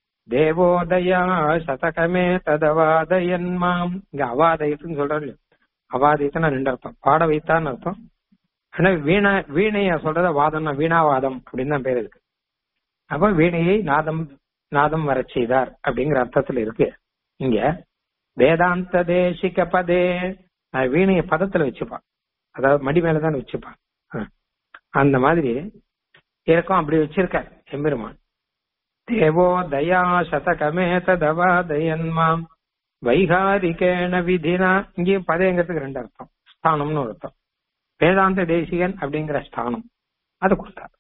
தேவோதயா சதகமே ததவாதயன்மாம் இங்க அவாதயத்துன்னு சொல்றாரு அவாதயத்துனா ரெண்டு அர்த்தம் பாட வைத்தான்னு அர்த்தம் ஆனா வீணா வீணைய சொல்றத வாதம்னா வீணாவாதம் அப்படின்னு தான் பேர் இருக்கு அப்ப வீணையை நாதம் நாதம் வரச் செய்தார் அப்படிங்கிற அர்த்தத்துல இருக்கு இங்க வேதாந்த தேசிக பதே அஹ் வீணைய பதத்துல வச்சுப்பான் அதாவது மடி மேலதான் வச்சுப்பான் அஹ். அந்த மாதிரி இருக்கும் அப்படி வச்சிருக்கார் எம்பெருமான் தேவோ தயா சதகமே ததவா தயன்மாம் வைகாரிகேண விதினா இங்கேயும் பதயங்கிறதுக்கு ரெண்டு அர்த்தம் ஸ்தானம்னு ஒரு அர்த்தம் வேதாந்த தேசிகன் அப்படிங்கிற ஸ்தானம் அது கொடுத்தார்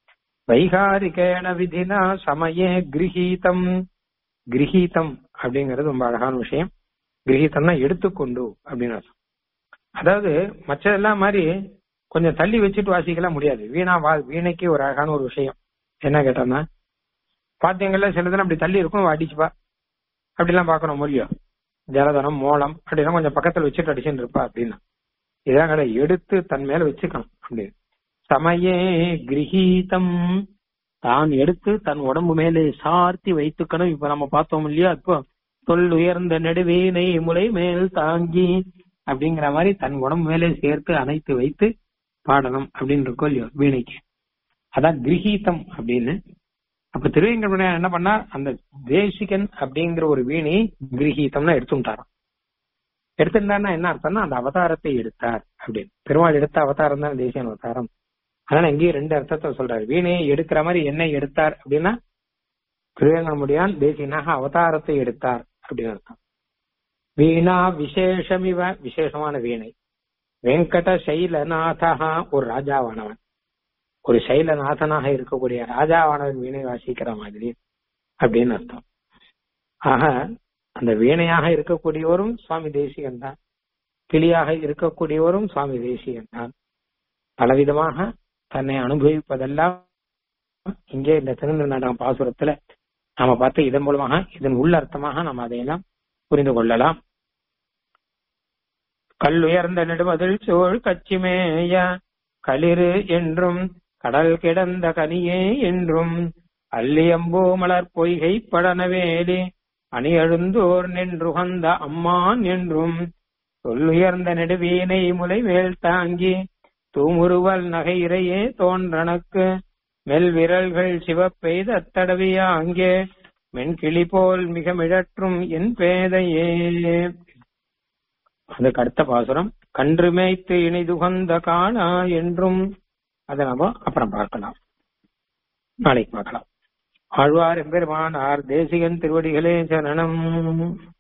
வைகாரிகேண விதினா சமயே கிரகீதம் கிரகீதம் அப்படிங்கிறது ரொம்ப அழகான விஷயம் கிரகீதம்னா எடுத்துக்கொண்டு அப்படின்னு அர்த்தம் அதாவது மற்றதெல்லாம் மாதிரி கொஞ்சம் தள்ளி வச்சுட்டு வாசிக்கலாம் முடியாது வீணா வா வீணைக்கு ஒரு அழகான ஒரு விஷயம் என்ன கேட்டோம்னா பாத்தியங்கள்ல சிலதெல்லாம் அப்படி தள்ளி இருக்கும் அடிச்சுப்பா அப்படிலாம் பார்க்கணும் முடியும் ஜலதனம் மோளம் அப்படிலாம் கொஞ்சம் பக்கத்துல வச்சுட்டு அடிச்சுட்டு இருப்பா அப்படின்னா இதான் கிடையாது எடுத்து தன் மேல வச்சுக்கணும் அப்படின்னு சமயே கிரகீதம் தான் எடுத்து தன் உடம்பு மேலே சார்த்தி வைத்துக்கணும் இப்ப நம்ம பார்த்தோம் இல்லையா இப்போ தொல் உயர்ந்த நெடுவீனை முலை மேல் தாங்கி அப்படிங்கிற மாதிரி தன் உடம்பு மேலே சேர்த்து அணைத்து வைத்து பாடணும் அப்படின்னு இருக்கோம் இல்லையோ வீணைக்கு அதான் கிரகீதம் அப்படின்னு அப்ப திருவேங்கட என்ன பண்ணா அந்த தேசிகன் அப்படிங்கிற ஒரு வீணை கிரகீதம்னா எடுத்துட்டாராம் எடுத்திருந்தாருன்னா என்ன அர்த்தம்னா அந்த அவதாரத்தை எடுத்தார் அப்படின்னு பெருமாள் எடுத்த அவதாரம் தான் தேசியன் அவதாரம் அதனால இங்கேயும் ரெண்டு அர்த்தத்தை சொல்றாரு வீணையை எடுக்கிற மாதிரி என்ன எடுத்தார் அப்படின்னா திருவேங்கடமுடியான் தேசியனாக அவதாரத்தை எடுத்தார் அப்படின்னு அர்த்தம் வீணா விசேஷமிவ விசேஷமான வீணை வெங்கட சைலநாதா ஒரு ராஜாவானவன் ஒரு சைலநாதனாக இருக்கக்கூடிய ராஜாவானவன் வீணை வாசிக்கிற மாதிரி அப்படின்னு அர்த்தம் ஆக அந்த வீணையாக இருக்கக்கூடியவரும் சுவாமி தேசிகன் தான் கிளியாக இருக்கக்கூடியவரும் சுவாமி தேசிகன் தான் பலவிதமாக தன்னை அனுபவிப்பதெல்லாம் இங்கே இந்த திருநெல்வேலி பாசுரத்துல நாம பார்த்து இதன் மூலமாக இதன் உள்ளர்த்தமாக நாம் அதையெல்லாம் புரிந்து கொள்ளலாம் கல்லுயர்ந்த நெடுமதில் சோழ் கச்சிமேய களிறு என்றும் கடல் கிடந்த கனியே என்றும் அல்லியம்பூ மலர் பொய்கை படனவேலி அணியழுந்தோர் நின்றுகந்த அம்மான் என்றும் சொல்லுயர்ந்த நெடுவீனை முலை மேல் தாங்கி தூமுருவல் நகையிறையே தோன்றனக்கு மெல் விரல்கள் சிவப்பெய்த தடவிய அங்கே மென்கிளி போல் மிக மிழற்றும் என் பேதையே அதுக்கு அடுத்த பாசுரம் கன்று மேய்த்து இணைதுகந்த காணா என்றும் அதை நாம அப்புறம் பார்க்கலாம் நாளைக்கு பார்க்கலாம் ஆழ்வார் எம்பெருமானார் தேசிகன் திருவடிகளே சரணம்